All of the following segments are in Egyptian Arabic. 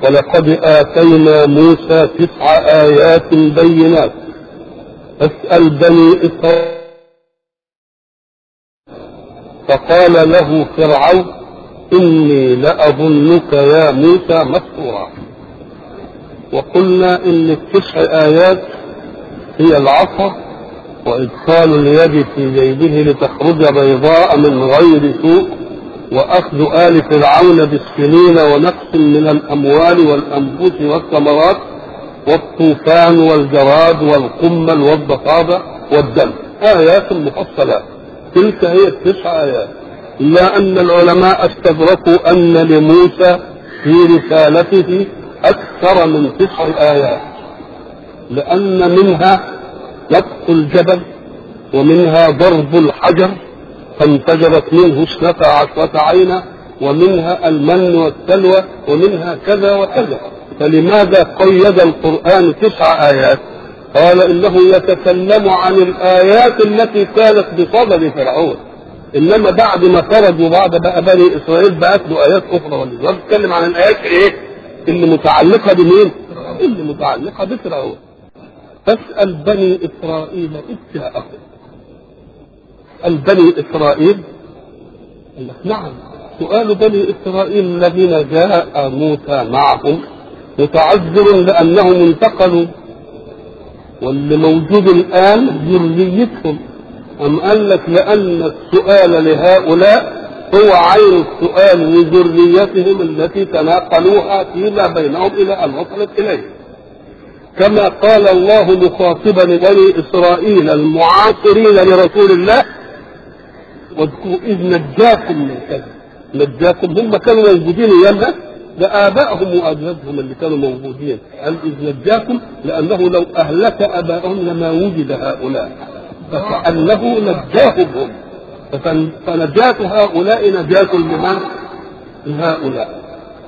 ولقد آتينا موسى تسع آيات بينات فاسأل بني إسرائيل فقال له فرعون إني لأظنك يا موسى مسحورا وقلنا إن التسع آيات هي العصا وإدخال اليد في جيبه لتخرج بيضاء من غير سوء وأخذ آل فرعون بالسنين ونقص من الأموال والأنفس والثمرات والطوفان والجراد والقمل والضفادع والدم آيات مفصلات تلك هي التسع آيات إلا أن العلماء استدركوا أن لموسى في رسالته أكثر من تسع آيات لأن منها نطق الجبل ومنها ضرب الحجر فانفجرت منه اثنتا عشرة عينا ومنها المن والسلوى ومنها كذا وكذا فلماذا قيد القرآن تسع آيات قال إنه يتكلم عن الآيات التي كانت بصدد فرعون إنما بعد ما خرج وبعد بقى بني إسرائيل بقت له آيات أخرى والإسرائيل بيتكلم عن الآيات إيه؟ اللي متعلقة بمين؟ اللي متعلقة بفرعون فاسأل بني إسرائيل إذ جاءهم بني إسرائيل قال لك نعم سؤال بني إسرائيل الذين جاء موسى معهم متعذر لأنهم انتقلوا واللي موجود الآن ذريتهم أم قال لك لأن السؤال لهؤلاء هو عين السؤال لذريتهم التي تناقلوها فيما بينهم إلى أن وصلت إليه كما قال الله مخاطبا بني إسرائيل المعاصرين لرسول الله واذكروا إذ نجاكم من كذا نجاكم هم كانوا موجودين ايامها ده آبائهم وأجدادهم اللي كانوا موجودين قال إذ نجاكم لأنه لو أهلك آبائهم لما وجد هؤلاء فكأنه نجاهم هم فنجاة هؤلاء نجاة لمن؟ لهؤلاء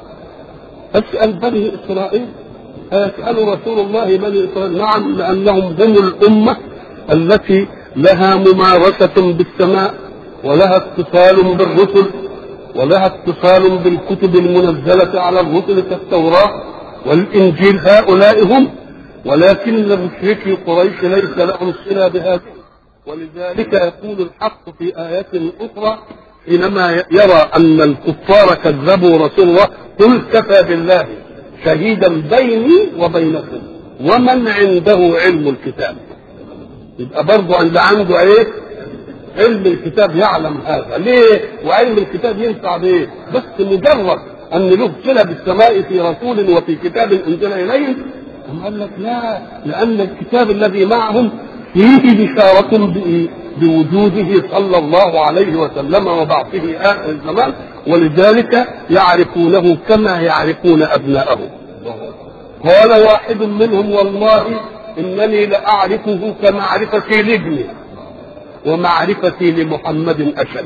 اسأل بني إسرائيل أيسأل رسول الله بني إسرائيل نعم لأنهم هم الأمة التي لها ممارسة بالسماء ولها اتصال بالرسل ولها اتصال بالكتب المنزلة على الرسل كالتوراة والإنجيل هؤلاء هم ولكن مشركي قريش ليس لهم صلة بهذه ولذلك يقول الحق في آيات أخرى حينما يرى أن الكفار كذبوا رسول الله قل كفى بالله شهيدا بيني وبينكم ومن عنده علم الكتاب يبقى برضه عند عنده ايه علم الكتاب يعلم هذا ليه وعلم الكتاب ينفع بايه بس مجرد ان له صله بالسماء في رسول وفي كتاب انزل اليهم أم قال لك لا لان الكتاب الذي معهم فيه بشارة بوجوده صلى الله عليه وسلم وبعثه آخر الزمان ولذلك يعرفونه كما يعرفون أبناءهم قال واحد منهم والله إنني لأعرفه كمعرفتي لابني ومعرفتي لمحمد أشد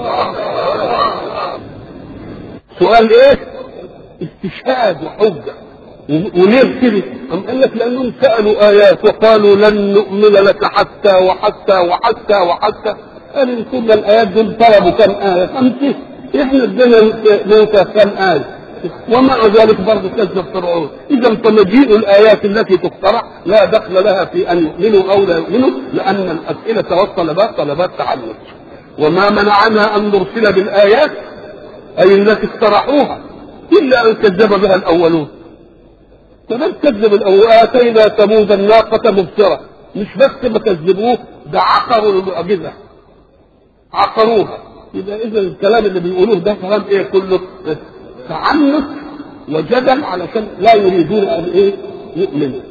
سؤال ايه استشهاد وحجة وليه كده؟ أم قال لك لأنهم سألوا آيات وقالوا لن نؤمن لك حتى وحتى وحتى وحتى قال إن كنا الآيات دول طلبوا كم آية خمسة إحنا ادينا موسى كم آية ومع ذلك برضه كذب فرعون اذا فمجيء الايات التي تقترح لا دخل لها في ان يؤمنوا او لا يؤمنوا لان الاسئله والطلبات طلبات تعنت وما منعنا ان نرسل بالايات اي التي اقترحوها الا ان كذب بها الاولون فمن كذب الاول اتينا ثمود الناقه مبصره مش بس ما كذبوه ده عقروا المعجزه عقروها يبقى اذا الكلام اللي بيقولوه ده كلام ايه كله تعنت وجدل علشان لا يريدون ان ايه يؤمنوا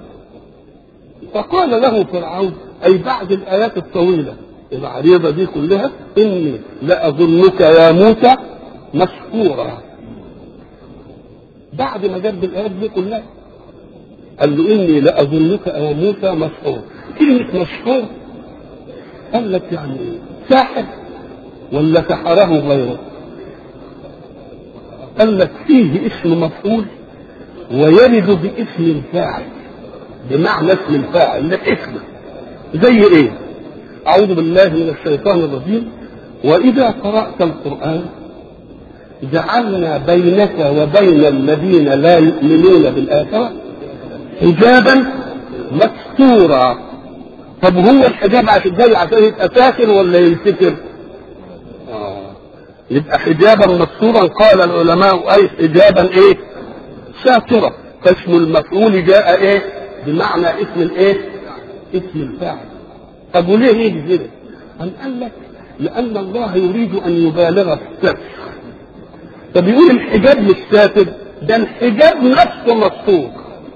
فقال له فرعون اي بعد الايات الطويله العريضه دي كلها اني لاظنك يا موسى مسحورا بعد ما جاب الايات دي كلها قال له اني لاظنك يا موسى مسحور كلمه مسحور قال لك يعني ساحر ولا سحره غيره قال لك فيه اسم مفعول ويرد باسم الفاعل بمعنى اسم الفاعل لك اسمه زي ايه اعوذ بالله من الشيطان الرجيم واذا قرات القران جعلنا بينك وبين الذين لا يؤمنون بالآخرة حجابا مستورا طب هو الحجاب عشان جاي عشان يبقى ساكن ولا ينسكر؟ آه. يبقى حجابا مستورا قال العلماء اي حجابا ايه؟ ساترا فاسم المفعول جاء ايه؟ بمعنى اسم الايه؟ اسم الفاعل طب وليه يجي كده؟ أم قال لك لأن الله يريد أن يبالغ في الستر فبيقول الحجاب مش ساتر ده الحجاب نفسه مستور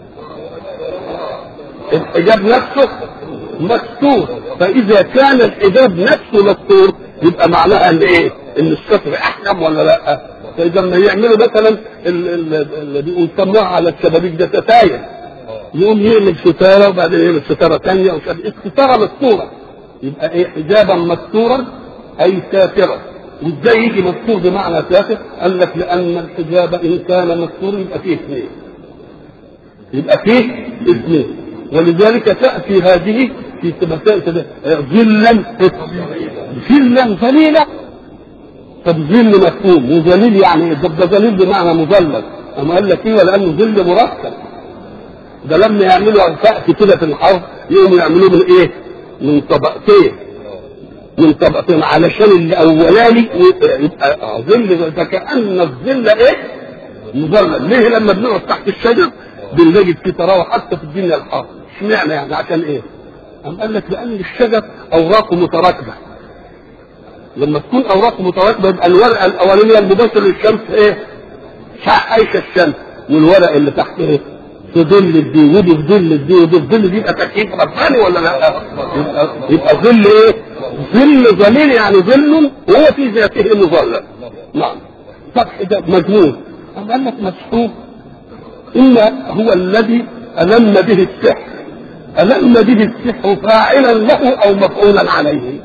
الحجاب نفسه مستور فإذا كان الحجاب نفسه مستور يبقى معناها ان ايه؟ ان الستر احكم ولا لا؟ فاذا لما يعملوا مثلا اللي بيسموها على الشبابيك ده ستاير يقوم يعمل ستاره وبعدين يعمل ستاره ثانيه ومش عارف الستاره مستوره يبقى ايه حجابا مستورا اي ساترا وازاي يجي مستور بمعنى ساتر؟ قال لك لان الحجاب ان كان مستورا يبقى فيه اثنين يبقى فيه اثنين ولذلك تاتي هذه في مسائل ظلا ظلا ظليلا طب ظل مفهوم وظليل يعني ايه؟ ده ظليل بمعنى مظلل اما قال لك ايه ولانه ظل مركب ده لما يعملوا سقف كده في الحرب يقوموا يعملوه من ايه؟ من طبقتين من طبقتين علشان الاولاني يبقى ظل فكأن الظل ايه؟ مظلل ليه لما بنقعد تحت الشجر بنجد في تراوح حتى في الدنيا الحر اشمعنى يعني عشان ايه؟ أم قال لك لأن الشجر أوراقه متراكبة لما تكون أوراقه متراكبة يبقى الورقة الأولانية المباشرة للشمس إيه؟ عايشة الشمس والورق اللي تحت إيه؟ في ظل دي ودي في ظل دي ودي في ظل دي يبقى تكييف رباني ولا لا؟ يبقى, يبقى ظل إيه؟ ظل ظليل يعني ظل وهو في ذاته مظلل نعم فتح ده مجنون أم قال لك مسحوب إما هو الذي ألم به السحر ألم به السحر فاعلا له أو مفعولا عليه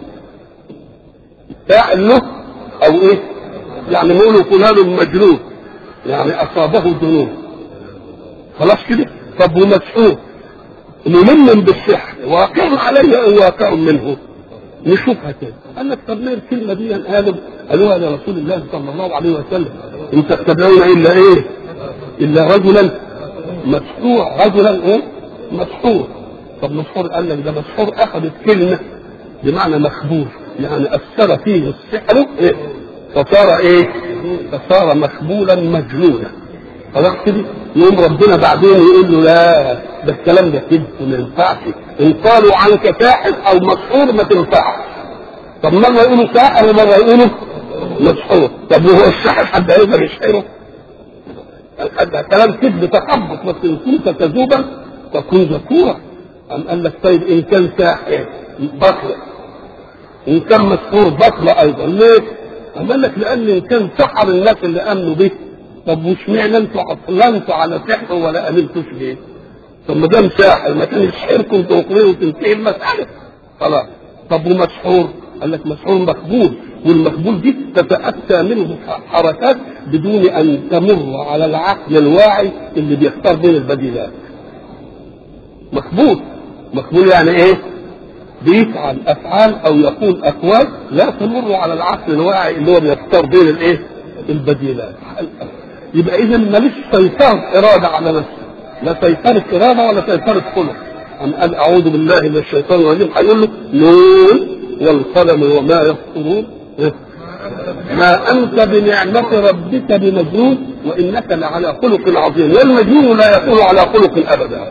فاعل له أو إيه يعني نقول فلان مجنون يعني أصابه جنون خلاص كده طب ومسحور ملم بالسحر واقع عليه أو واقع منه نشوفها كده قال لك طب ليه الكلمة دي قالوا قالوها لرسول الله صلى الله عليه وسلم إن تتبعون إلا إيه إلا رجلا مسحور رجلا إيه مسحور طب مسحور قال لك ده مسحور اخذت كلمه بمعنى مخبول يعني اثر فيه السحر إيه؟ فصار ايه؟ فصار مخبولا مجنونا خلاص كده يقوم ربنا بعدين يقول له لا ده الكلام ده كده ما ينفعش ان قالوا عنك ساحر او مسحور ما تنفعش طب مره يقولوا ساحر ومره يقولوا مسحور طب وهو الساحر حد هيقدر يسحره؟ كلام كذب تخبط بس ان كنت كذوبا تكون ذكورا أم قال لك طيب إن كان ساحر بطل إن كان مسحور بطل أيضا ليه؟ أم قال لك لأن إن كان سحر الناس اللي آمنوا به طب وش معنى أنتوا أصلنتوا على سحر ولا آمنتوش بيه؟ طب ما دام ساحر ما كان يسحركم تقولوا وتنتهي المسألة خلاص طب ومسحور؟ قال لك مسحور مقبول والمقبول دي تتأتى منه حركات بدون أن تمر على العقل الواعي اللي بيختار بين البديلات مقبول مقبول يعني ايه بيفعل افعال او يقول اقوال لا تمر على العقل الواعي اللي هو بيختار بين الايه البديلات يبقى اذا ماليش سيطره اراده على نفسه لا سيطره اراده ولا سيطره خلق أم قال أعوذ بالله من الشيطان الرجيم هيقول له نون والقلم وما يسطرون ما أنت بنعمة ربك بمجنون وإنك لعلى خلق عظيم والمجنون لا يكون على خلق أبدا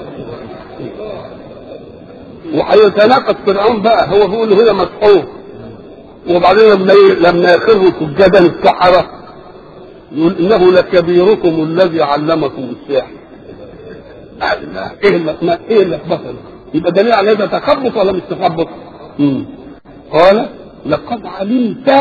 وهيتناقض فرعون بقى هو بيقول هي مسحور وبعدين لما لما يخروا سجدا السحرة يقول انه لكبيركم الذي علمكم السحر ايه اللي ايه اللي بطل يبقى دليل على هذا تخبط ولا مش تخبط؟ قال لقد علمت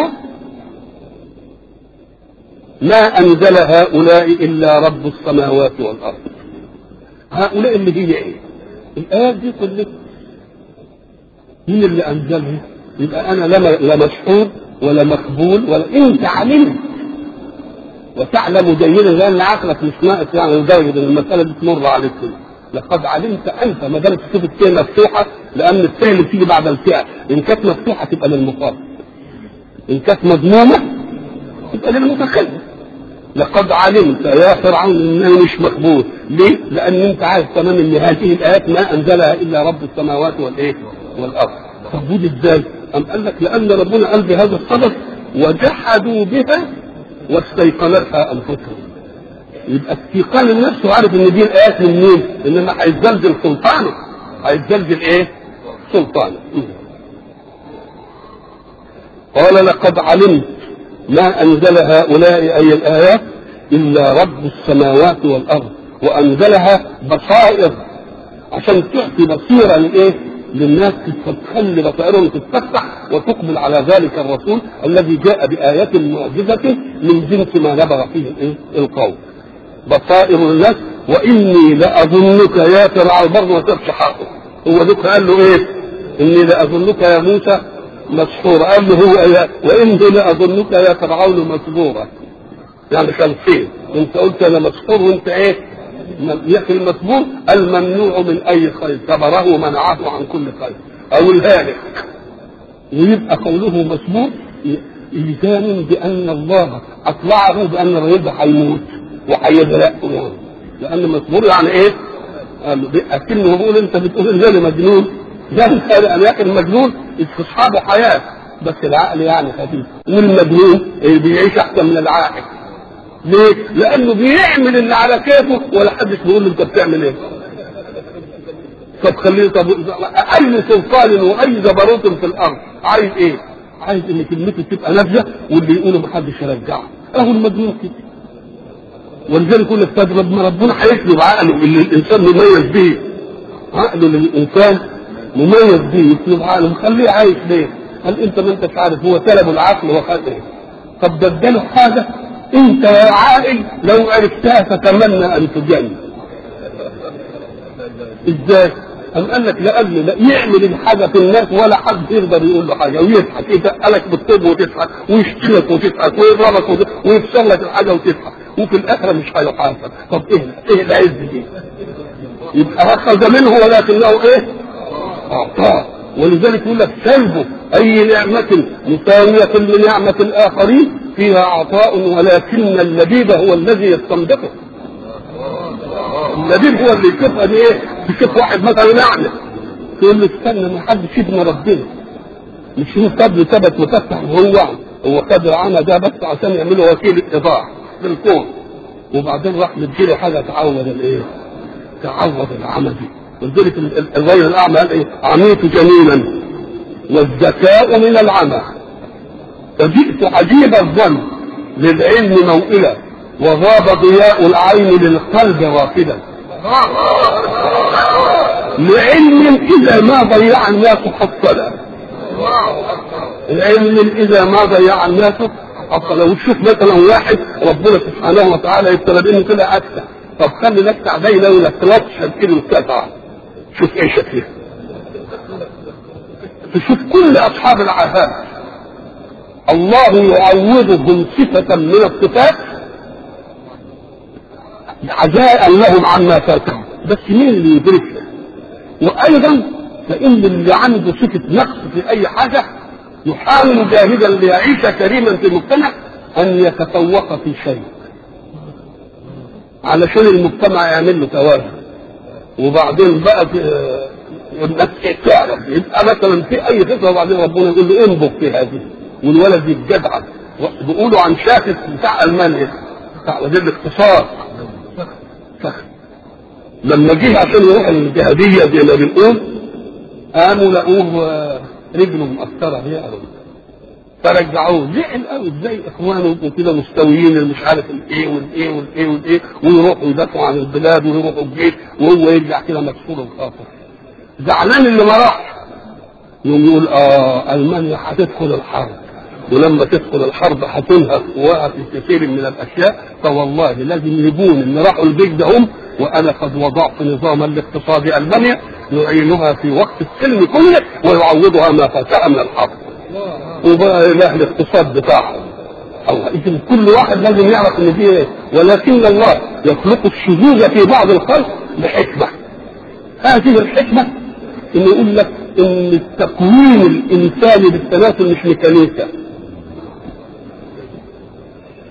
ما انزل هؤلاء الا رب السماوات والارض هؤلاء اللي هي ايه؟ الايات دي كلها مين اللي انزلها؟ يبقى انا لا مسحور ولا مقبول ولا انت علمت وتعلم جيدا لان عقلك مش ناقص يعني لدرجه ان المساله دي تمر عليك كده لقد علمت انت ما دام تشوف التاء مفتوحه لان التاء اللي بتيجي بعد الفاء ان كانت مفتوحه تبقى للمخاطب ان كانت مضمومه يبقى ده المتكلم لقد علمت يا فرعون انه مش مقبول ليه؟ لان انت عارف تمام ان هذه الايات ما انزلها الا رب السماوات والايه؟ والارض طب ودي ازاي؟ أم قال لك لان ربنا قال بهذا الصدد وجحدوا بها واستيقنتها انفسهم يبقى استيقان النفس وعارف ان دي الايات من مين؟ انما هيتزلزل سلطانه هيتزلزل ايه؟ سلطانه قال لقد علمت ما انزل هؤلاء اي الايات الا رب السماوات والارض وانزلها بصائر عشان تعطي بصيره لايه؟ للناس تخلي بصائرهم تتفتح وتقبل على ذلك الرسول الذي جاء بآيات معجزة من جنس ما نبغ فيه الايه؟ القوم. بصائر الناس واني لاظنك يا فرعون برضه ما سابش حقه هو ذوك قال له ايه؟ اني لاظنك يا موسى مسحورا قال له هو إيه؟ واني لاظنك يا فرعون مسبورا يعني كان فين؟ انت قلت انا مسحور وانت ايه؟ يأتي المسبور الممنوع من اي خير كبره ومنعه عن كل خير او الهالك ويبقى قوله مسبور إيذان بأن الله أطلعه بأن الرجل ده هيموت وهيغرق يعني لأن مسبور يعني إيه؟ أكنه بيقول أنت بتقول إن أنا مجنون ده أنا لكن مجنون استصحابه حياة بس العقل يعني خفيف والمجنون اللي بيعيش أحسن من العاقل ليه؟ لأنه بيعمل اللي على كيفه ولا حدش بيقول له أنت بتعمل إيه؟ طب خليه طب أي سلطان وأي جبروت في الأرض عايز إيه؟ عايز إن كلمته تبقى نافذة واللي يقوله محدش يرجعه أهو المجنون كده ولذلك يقول لك طب ربنا ربنا هيسلب عقله اللي الانسان مميز به عقله للانسان مميز به يسلب عقله خليه عايش ليه؟ قال انت ما انتش عارف هو سلب العقل وخد ايه؟ طب ده اداله حاجه انت يا عاقل لو عرفتها تتمنى ان تجن ازاي؟ أم قال لك لأن لا يعمل الحاجة في الناس ولا حد يقدر يقول له حاجة ويضحك يتقلك بالطب وتضحك ويشتمك وتضحك ويضربك ويكسر لك الحاجة وتضحك وفي الآخرة مش هيحاسب طب إيه إيه العز دي؟ يبقى أخذ منه ولكنه إيه؟ أعطاه ولذلك يقول لك سلبه أي نعمة مساوية لنعمة الآخرين فيها عطاء ولكن اللبيب هو الذي يستنبطه اللبيب هو اللي يشوفها دي ايه؟ يشوف واحد مثلا نعمة يقول له استنى ما حدش يبنى ربنا مش هو قبل ثبت مفتح وهو هو خد العمى ده بس عشان يعملوا وكيل ايضاح في الكون وبعدين راح مديله حاجه تعوض الايه؟ تعوض العمى دي ولذلك الغير الاعمى قال ايه؟ عميت جميلا والذكاء من العمى فجئت عجيب الظن للعلم موئلا وغاب ضياء العين للقلب غافلا لعلم اذا ما ضيع الناس حصلا العلم اذا ما ضيع الناس حصلا وتشوف مثلا واحد ربنا سبحانه وتعالى يبتلى بانه كده اكتع طب خلي نكتع باينه ولا تلطش كده وتقطع شوف ايش فيها تشوف كل اصحاب العهات الله يعوضهم صفة من الصفات عزاء لهم عما فاتهم بس مين اللي يدركها وايضا فان اللي عنده صفه نقص في اي حاجه يحاول جاهدا ليعيش كريما في المجتمع ان يتفوق في شيء علشان المجتمع يعمل له توازن وبعدين بقى الناس تعرف يبقى مثلا في اي فكره وبعدين ربنا يقول له انبغ في هذه والولد يتجدع بيقولوا عن شاكس بتاع المانيا بتاع وزير الاقتصاد فخر لما جه عشان يروح الجهادية زي ما بنقول قاموا لقوه رجله مقصرة هي قالوا فرجعوه زعل قوي ازاي اخوانه كده مستويين اللي مش عارف الايه والايه والايه والايه ويروحوا يدافعوا عن البلاد ويروحوا الجيش وهو يرجع كده مكسور وخاطر زعلان اللي ما راح يوم يقول اه المانيا هتدخل الحرب ولما تدخل الحرب هتنهك قواها في كثير من الاشياء فوالله لازم يبون ان راحوا البيت ده هم وانا قد وضعت نظاما لاقتصاد المانيا يعينها في وقت السلم كله ويعوضها ما فاتها من الحرب وبقى له الاقتصاد بتاعهم الله اذا كل واحد لازم يعرف ان دي ايه ولكن الله يخلق الشذوذ في بعض الخلق بحكمه هذه الحكمه انه يقول لك ان التكوين الانساني بالتناسل مش ميكانيكا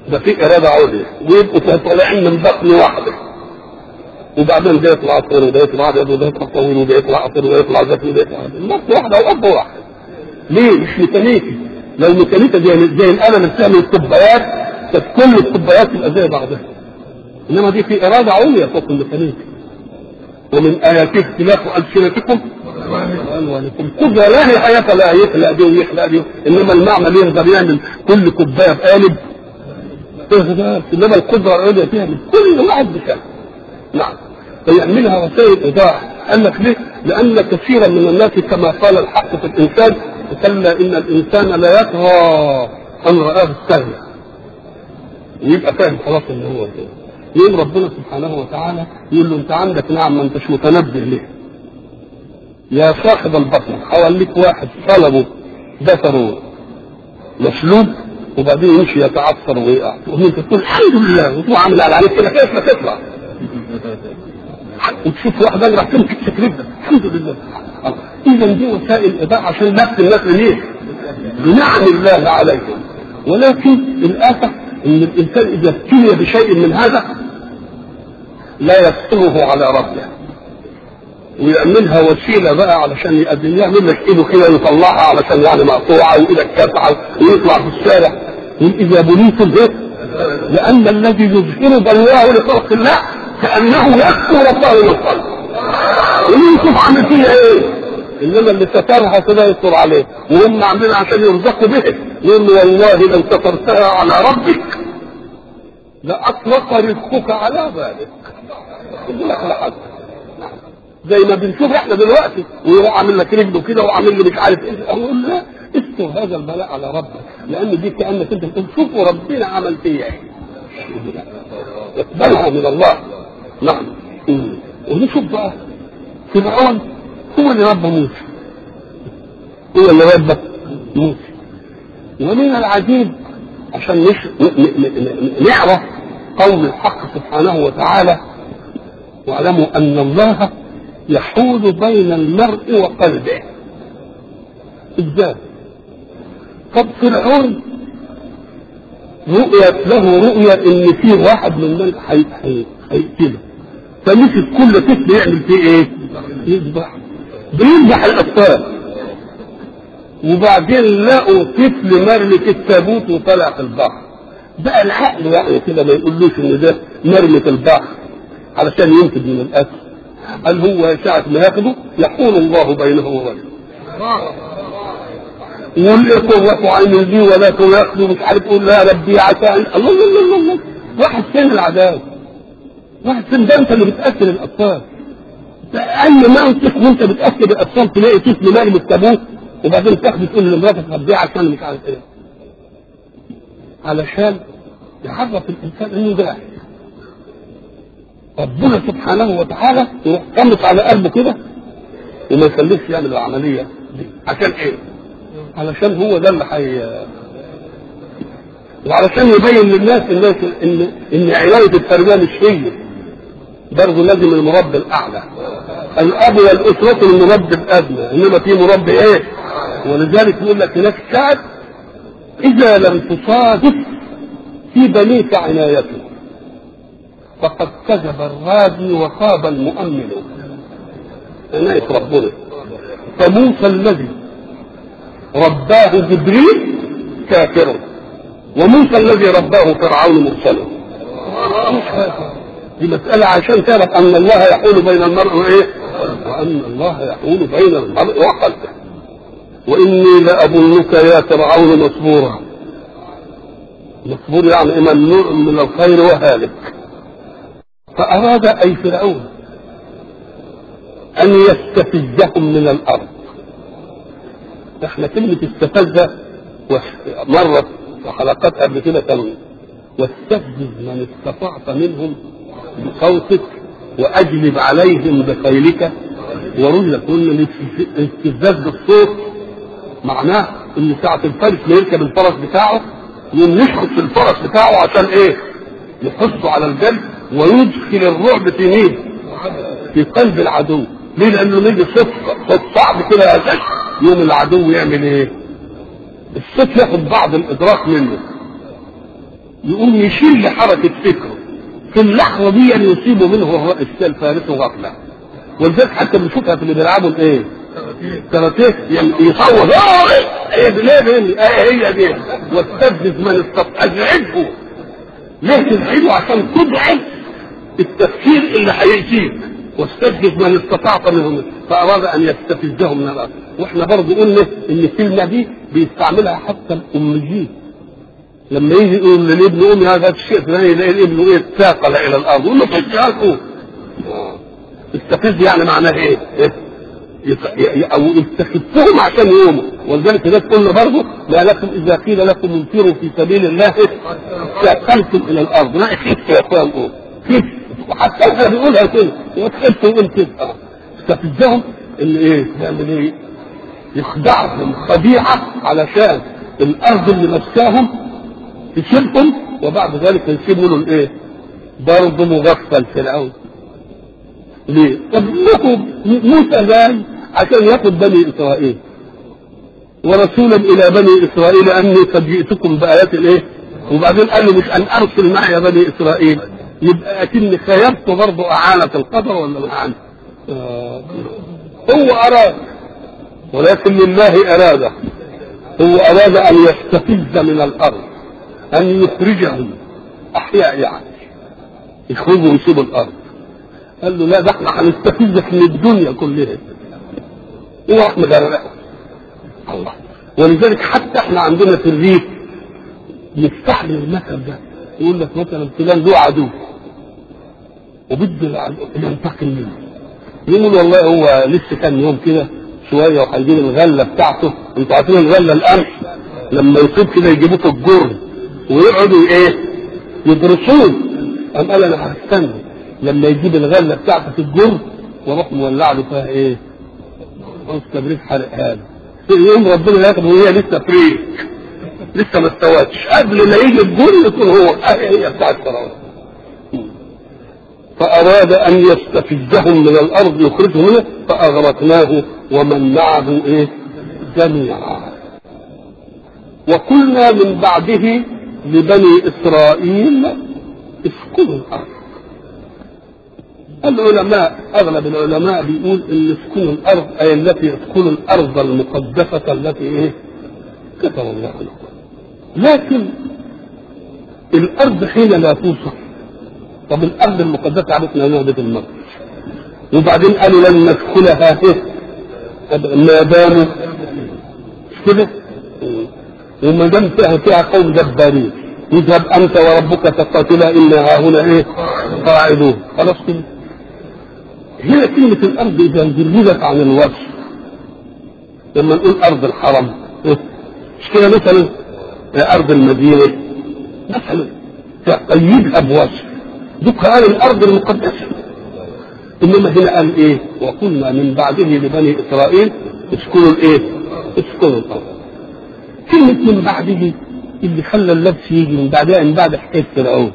ده في اراده عليا ويبقوا طالعين من بطن واحده وبعدين ده يطلع طير وده يطلع ابيض وده يطلع طويل وده يطلع قصير وده يطلع ذكي وده يطلع نفس واحده واب واحد ليه مش ميكانيكي لو ميكانيكا زي زي الاله اللي بتعمل الكوبايات كانت كل الكوبايات تبقى زي بعضها انما دي في اراده عليا فوق الميكانيكا ومن اياته اختلاف السنتكم والوانكم قدره لا نهايه لا يخلق دي ويخلق دي انما المعمل يقدر يعمل كل كوبايه بقالب انما القدره العليا فيها من كل واحد بشكل نعم فيعملها وسائل ايضاح قال لك ليه؟ لان كثيرا من الناس كما قال الحق في الانسان كلا ان الانسان لا يطغى ان راه استغنى ويبقى فاهم خلاص ان هو كده يقول ربنا سبحانه وتعالى يقول له انت عندك نعم ما انتش متنبه ليه يا صاحب البطن حواليك واحد صلبه بصره مسلوب وبعدين يمشي يتعثر ويقع وانت تقول الحمد لله وتروح عامل على عليك كده كيف ما تطلع وتشوف واحد راح تمسك سكرتك الحمد لله اذا دي وسائل ايضاح عشان نفس الناس ليه؟ بنعم الله عليهم ولكن الآفة ان الانسان اذا ابتلي بشيء من هذا لا يفطره على ربه ويعملها وسيله بقى علشان يقدم يعمل لك ايده كده يطلعها علشان يعني مقطوعه وايدك كافعه ويطلع في الشارع اذا بليتم به لان الذي يظهر بلواه لخلق الله كانه يكفر ربه من القلب ويشوف عامل فيها ايه انما اللي سترها كده يستر عليه وهم عاملين عشان يرزقوا به يقول له والله لو سترتها على ربك لاطلق رزقك على ذلك يقول لك لحد زي ما بنشوف احنا دلوقتي ويروح عامل لك رجله كده وعامل لي مش عارف ايه اقول لا استر هذا البلاء على ربك لان دي كانك انت بتقول شوفوا ربنا عمل فيا ايه اقبلها من الله نعم ونشوف بقى فرعون هو اللي ربى موسى هو اللي ربى موسى ومن العجيب عشان نش... ن... ن... ن... نعرف قول الحق سبحانه وتعالى واعلموا ان الله يحول بين المرء وقلبه ازاي طب فرعون رؤيت له رؤية ان في واحد من الملك هيقتله فمسك كل طفل يعمل فيه ايه؟ يذبح بيذبح الاطفال وبعدين لقوا طفل مرمي في التابوت وطلع في البحر بقى العقل يعني كده ما يقولوش ان ده مرمي في البحر علشان ينتج من الاكل قال هو ساعة ما ياخده يحول الله بينه وبينه يقول قرة عين لي ولا ياخده مش عارف يقول لا ربي عسى الله الله الله الله واحد فين العذاب واحد فين ده انت اللي بتاكل الاطفال اي منطق وانت بتاكل الاطفال تلاقي طفل مالي بالتابوت وبعدين تاخده تقول لمراتك ربيه عشان مش عارف ايه علشان يعرف الانسان انه جاهل ربنا سبحانه وتعالى يروح قمص على قلبه كده وما يخليش يعمل العمليه دي عشان ايه؟ علشان هو ده اللي حي وعلشان يبين للناس الناس ان ان عنايه التربيه مش هي برضه لازم المربي الاعلى الاب والاسره المربي الادنى انما في مربي ايه؟ ولذلك يقول لك هناك ساعه اذا لم تصادف في بنيك عنايته فقد كذب الرادي وخاب المؤمن عناية ربنا فموسى الذي رباه جبريل كافر وموسى الذي رباه فرعون مرسل دي مسألة عشان تعرف أن الله يحول بين المرء وإيه؟ وأن الله يحول بين المرء وقلبه وإني لأظنك يا فرعون مصبورا مصبور يعني ممنوع من الخير وهالك فأراد أي فرعون أن يستفزهم من الأرض احنا كلمة استفز مرت في حلقات قبل كده كانوا واستفزز من استطعت منهم بصوتك وأجلب عليهم بخيلك ورجلك قلنا الاستفزاز بالصوت معناه ان ساعة الفارس ما يركب الفرس بتاعه يقوم يشخص في الفرس بتاعه عشان ايه؟ يحثه على الجلد ويدخل الرعب في مين؟ في قلب العدو ليه؟ لانه يجي صوت صوت صعب كده يا يوم العدو يعمل ايه؟ الصوت ياخد بعض الادراك منه يقوم يشيل حركة فكره في اللحظة دي يعني يصيب منه الرأس الفارس غفلة ولذلك حتى بنشوفها في اللي بيلعبوا الايه؟ كاراتيه يعني يصور ايه دي ليه دي ايه هي دي واستفزز من استطاع ازعجه ليه تزعجه عشان تضعف التفكير اللي هيأتيك واستفزز من استطعت منهم فاراد ان يستفزهم من الارض واحنا برضه قلنا ان الكلمه دي بيستعملها حتى الاميين لما يجي يقول للابن امي هذا الشيء فلاني يلاقي الابن ايه اتثاقل الى الارض يقول له فجاه استفز يعني معناه ايه؟ إيه؟ او استخفهم عشان يقوموا ولذلك هناك قلنا برضه ما لكم اذا قيل لكم انفروا في سبيل الله استثقلتم الى الارض لا خف يا اخوان قوم خف وحتى احنا بنقولها كده وتخف وقوم كده استفزهم اللي ايه؟ يعمل ايه؟ يخدعهم خديعه علشان الارض اللي مساهم تشيلهم وبعد ذلك يسيبوا له الايه؟ برضه مغفل في الاول ليه؟ طب موسى جاي عشان ياخد بني اسرائيل ورسولا الى بني اسرائيل اني قد جئتكم بايات الايه؟ وبعدين قال له مش ان ارسل معي بني اسرائيل يبقى اكني خيرت برضه اعانه القدر ولا ما اعانه؟ آه. هو اراد ولكن لله اراده هو اراد ان يستفز من الارض ان يخرجهم احياء يعني يخرجوا ويسيبوا الارض قال له لا ده احنا هنستفزك من الدنيا كلها وراح مغرقه الله ولذلك حتى احنا عندنا في الريف يستعمل المثل ده يقول لك مثلا فلان له عدو وبده ينتقم منه يقول والله هو لسه كان يوم كده شويه وهيجيب الغله بتاعته انتوا عارفين الغله القمح لما يصيب كده يجيبوه في الجر ويقعدوا ايه يدرسوه قام قال انا هستنى لما يجيب الغله بتاعته في الجر واروح مولع له فيها ايه؟ قوس كبريت حرق هذا يوم ربنا ياخده وهي لسه فريك لسه ما استوتش قبل ما يجي الجر يكون هو هي بتاعت فرعون فأراد أن يستفزهم من الأرض يخرجهم منه فأغرقناه ومن معه إيه؟ جميعا وقلنا من بعده لبني إسرائيل اسكنوا الأرض العلماء اغلب العلماء بيقول ان سكون الارض اي التي تكون الارض المقدسه التي ايه؟ كتب الله لكم. لكن الارض حين لا توصف طب الارض المقدسه عرفنا انها بيت المقدس وبعدين قالوا لن ندخلها ايه؟ ما داموا كده وما دام فيها فيها قوم جبارين اذهب انت وربك تقاتلا انا ها هنا ايه؟ قاعدون خلاص كده هنا كلمة الأرض إذا جردت عن الوصف لما نقول أرض الحرم مش كده مثلا أرض المدينة مثلا تقيدها بوصف دوك قال الأرض المقدسة إنما هنا قال إيه وقلنا من بعده لبني إسرائيل اسكنوا الإيه اسكنوا الأرض كلمة من بعده اللي خلى اللبس يجي من بعدها من بعد حكاية فرعون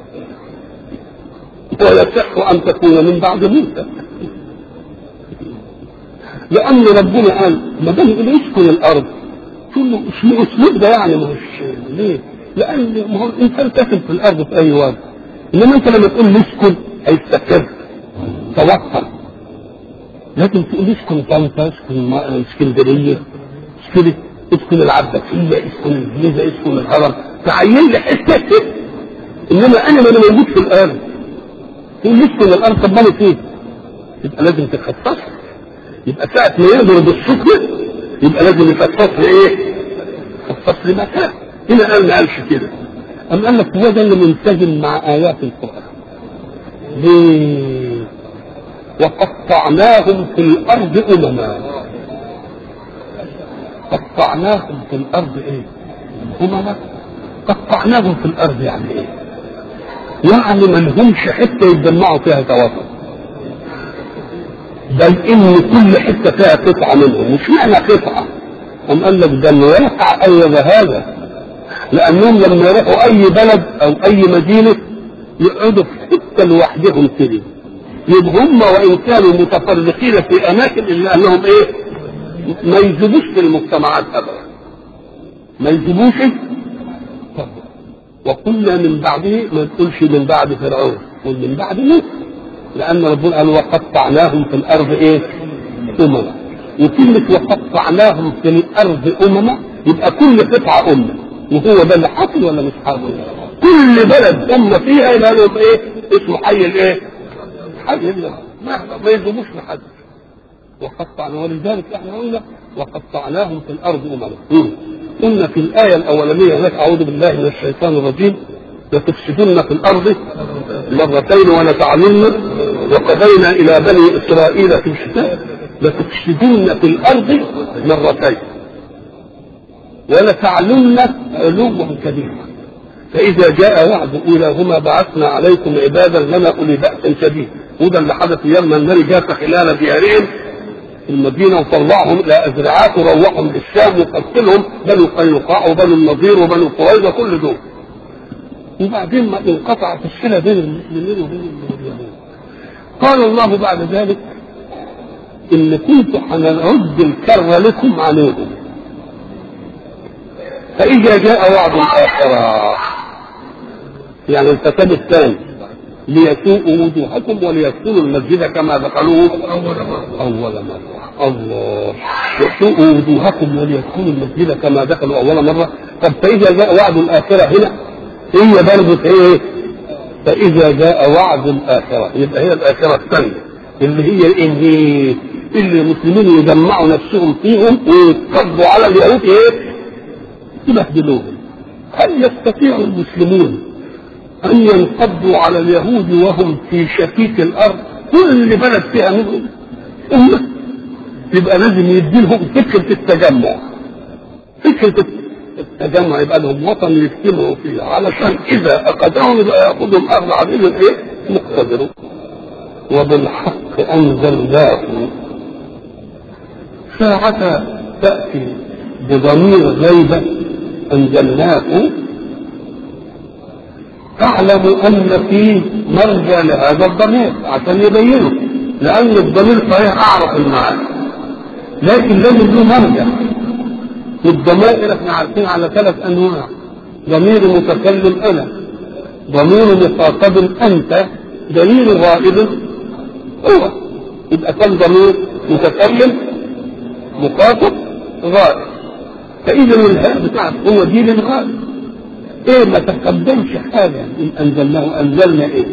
ويصح أن تكون من بعد موسى لأن ربنا قال ما دام يقول اسكن الأرض تقول له الأسلوب ده يعني ما هوش ليه؟ لأن ما هو الإنسان تاكل في الأرض في أي وقت إنما أنت لما تقول اسكن هيستقر توقف لكن تقول اسكن طنطا اسكن اسكندرية اسكن اسكن العباسية اسكن الجيزة اسكن الهرم تعين لي حتة إنما أنا ما أنا موجود في الأرض تقول اسكن الأرض طب ما فيه يبقى لازم تخصصها يبقى ساعة ما يضرب السكر يبقى لازم يخصص لي ايه؟ يخصص لي مكان هنا قال ما قالش كده أم قال لك هو ده اللي منسجم مع آيات القرآن ليه؟ وقطعناهم في الأرض أمما قطعناهم في الأرض إيه؟ أمما قطعناهم في الأرض يعني إيه؟ يعني ما لهمش حتة يتجمعوا فيها توافق بل ان كل حته فيها قطعه منهم مش معنى قطعه أم قال لك ده الواقع أيد هذا لأنهم لما يروحوا أي بلد أو أي مدينة يقعدوا في حتة لوحدهم كده يبقى هم وإن كانوا متفرقين في أماكن إلا أنهم إيه؟ ما يجيبوش في المجتمعات أبدا ما يجيبوش طب وقلنا من بعده ما تقولش من بعد فرعون قل من بعد موسى لان ربنا قال وقطعناهم في الارض ايه؟ امما وكلمه وقطعناهم في الارض امما يبقى كل قطعه امه وهو ده اللي حاصل ولا مش حاصل؟ كل بلد امه فيها يبقى لهم ايه؟ اسمه حي الايه؟ حي الله ما ما يلزموش لحد وقطعنا ولذلك احنا قلنا وقطعناهم في الارض امما قلنا في الايه الاولانيه هناك اعوذ بالله من الشيطان الرجيم لتفسدن في الارض مرتين ولتعلن وقضينا الى بني اسرائيل في الكتاب لتفسدن في الارض مرتين ولتعلن علوا كبيرا فاذا جاء وعد اولاهما بعثنا عليكم عبادا لنا اولي باس شديد وده اللي حدث يوم النار جاء خلال ديارهم المدينه وطلعهم الى ازرعات وروحهم للشام وقتلهم بنو قينقاع وبنو النضير وبنو قريظه كل دول وبعدين ما انقطعت الصله بين المسلمين وبين اليهود قال الله بعد ذلك ان كنت هنرد الكره لكم عليهم فاذا جاء وعد الاخره يعني الكتاب الثاني ليسوءوا وجوهكم وليدخلوا المسجد كما دخلوه اول مره الله يسوءوا وجوهكم وليدخلوا المسجد كما دخلوا اول مره طب فاذا جاء وعد الاخره هنا هي برضه ايه فاذا جاء وعد الاخره يبقى هي الاخره الثانيه اللي هي اللي اللي المسلمين يجمعوا نفسهم فيهم ويتقضوا على اليهود ايه يبهدلوهم هل يستطيع المسلمون أن ينقضوا على اليهود وهم في شكيك الأرض كل بلد فيها منهم أمة يبقى لازم يديلهم فكرة التجمع فكرة التجمع يبقى لهم وطن يجتمعوا فيه علشان إذا أخذهم يبقى يأخذهم أخذ عزيز إيه؟ مقتدر وبالحق أنزلناه ساعة تأتي بضمير غيبة أنزلناه تعلم ان فيه مرجع لهذا الضمير عشان يبينه لان الضمير صحيح اعرف المعاني لكن لازم له مرجع والضمائر احنا عارفين على ثلاث انواع ضمير متكلم انا ضمير مخاطب انت ضمير غائب هو يبقى كم ضمير متكلم مخاطب غائب فاذا الهاء بتاعت هو دي للغائب ايه ما تقدمش حاجة ان انزلناه انزلنا ايه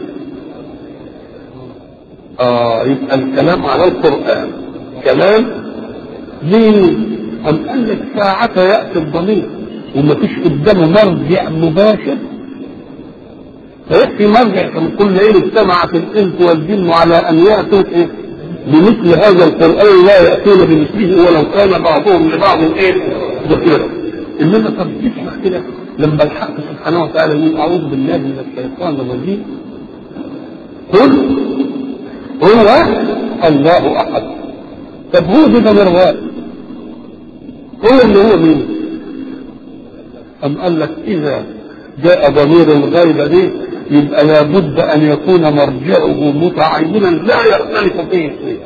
اه يبقى الكلام على القرآن كلام ليه أم قال لك ساعة يأتي الضمير وما فيش قدامه مرجع مباشر فيأتي مرجع كما قلنا ايه اجتمعت الانس والجن على ان يأتوا ايه بمثل هذا القرآن لا يأتون بمثله ولو كان بعضهم لبعض ايه ذكيرا انما طب تسمع كده لما الحق سبحانه وتعالى يقول اعوذ بالله من الشيطان الرجيم قل هو الله احد طب هو ده ضمير غائب هو اللي هو مين؟ أم قال لك إذا جاء ضمير الغيبة دي يبقى لابد أن يكون مرجعه متعينا لا يختلف فيه شيء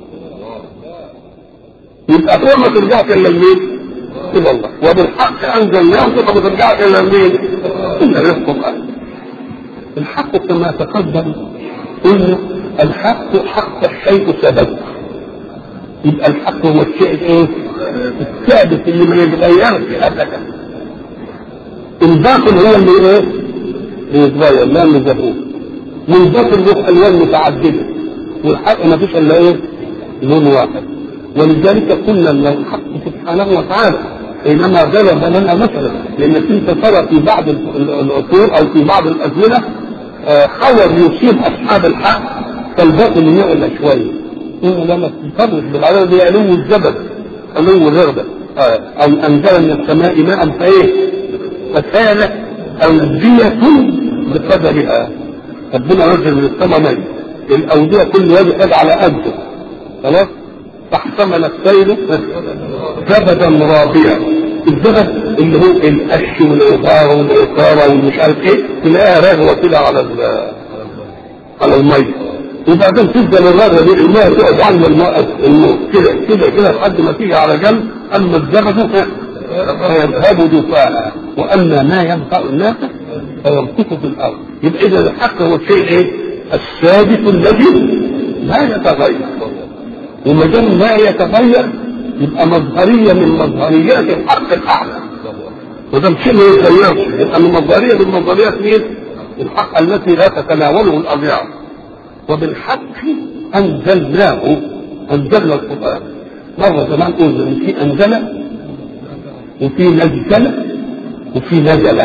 يبقى هو ما ترجعش إلا لمين؟ إلى الله وبالحق أنزلناه ثم ما ترجعش إلا لمين؟ إلا للقرآن الحق كما تقدم قلنا الحق حق الشيء سبب يبقى الحق هو الشيء الايه؟ الثابت اللي ما يتغيرش ابدا الباطل هو اللي ايه؟ بيتغير لا مزهور والباطل له الوان متعدده والحق ما فيش الا ايه؟ لون واحد ولذلك قلنا ان الحق سبحانه وتعالى حينما ضرب لنا مثلا لانك انت ترى في بعض العصور او في بعض الازمنه خور يصيب اصحاب الحق فالباطل يعلى شويه إنه لما تفرج بالعدد دي علو الجبل علو الرغبة أو أنزل من السماء ماء فإيه فكان أودية بقدرها ربنا نزل من السماء ماء الأودية كل واحد على قده خلاص فاحتمل السيل زبدا رابيا الزبد اللي هو القش والعقار والعقارة والمش عارف ايه تلاقيها رغوة كده على على المية وبعدين تفضل الرغبه دي الماء تقعد عند الماء الموت كده كده كده لحد ما تيجي على جنب اما الزبد فيذهب دفاعا واما ما ينفع الناس فيمكث في الارض يبقى اذا الحق هو الشيء ايه؟ الثابت الذي لا يتغير وما دام لا يتغير يبقى مظهريه من مظهريات الحق الاعلى وده شيء ما يتغيرش يبقى من مظهريه من مظهريات مين؟ الحق التي لا تتناوله الاضياع وبالحق انزلناه انزلنا القران مره زمان قلنا ان في انزل وفي نزل وفي نزل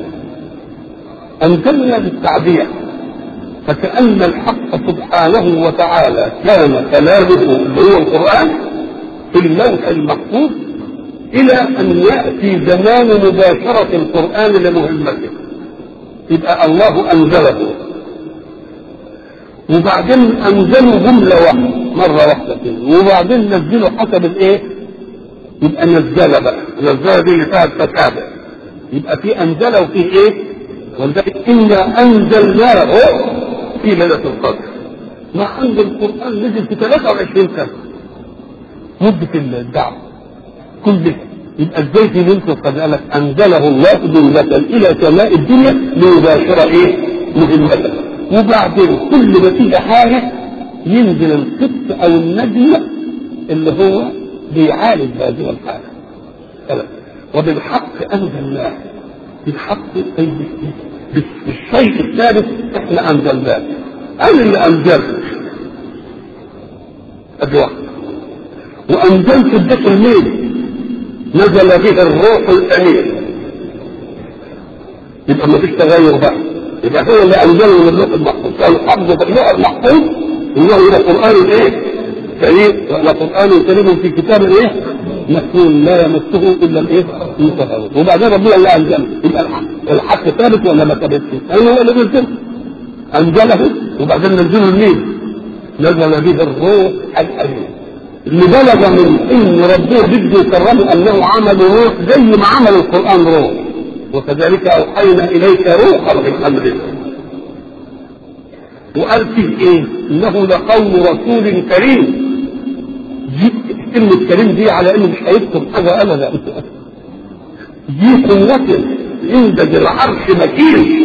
انزلنا بالتعبير فكأن الحق سبحانه وتعالى كان كلامه اللي هو القرآن في اللوح المحفوظ إلى أن يأتي زمان مباشرة القرآن لمهمته يبقى الله أنزله وبعدين أنزلوا جملة واحدة مرة واحدة كده وبعدين نزلوا حسب الإيه؟ يبقى نزل بقى نزل دي اللي فيها التتابع يبقى في أنزل وفي إيه؟ ولذلك إنا أنزلناه في ليلة القدر مع أن القرآن نزل في 23 سنة مدة الدعوة كلها يبقى ازاي في ليلة القدر قال لك أنزله الله جملة إلى سماء الدنيا ليباشر إيه؟ مهمته وبعدين كل ما تيجي حاجة ينزل القط أو النجم اللي هو بيعالج هذه الحالة وبالحق أنزلناه بالحق أي بالشيء الثالث احنا انزلناه انا اللي انزلت ادي واحد وانزلت اديت الميل نزل به الروح الامين يبقى ما فيش تغير بقى يبقى هو اللي انزله من اللوح المحفوظ كان حفظه في اللوح المحفوظ انه الى قران ايه؟ كريم ولا قران كريم في كتاب ايه؟ مكتوب لا يمسه الا الايه؟ المطهرون وبعدين ربنا اللي انزله يبقى الحق الحق ثابت ولا ما ثابتش؟ اين هو اللي نزله؟ انزله وبعدين نزله لمين؟ نزل به الروح الامين اللي بلغ من ان ربنا بده يكرمه انه عمل روح زي ما عمل القران روح وكذلك اوحينا اليك روحا من امرنا وقال فيه ايه؟ انه لقول رسول كريم كلمة كريم دي على انه مش هيكتب حاجة ابدا دي قوة عند ذي العرش مكين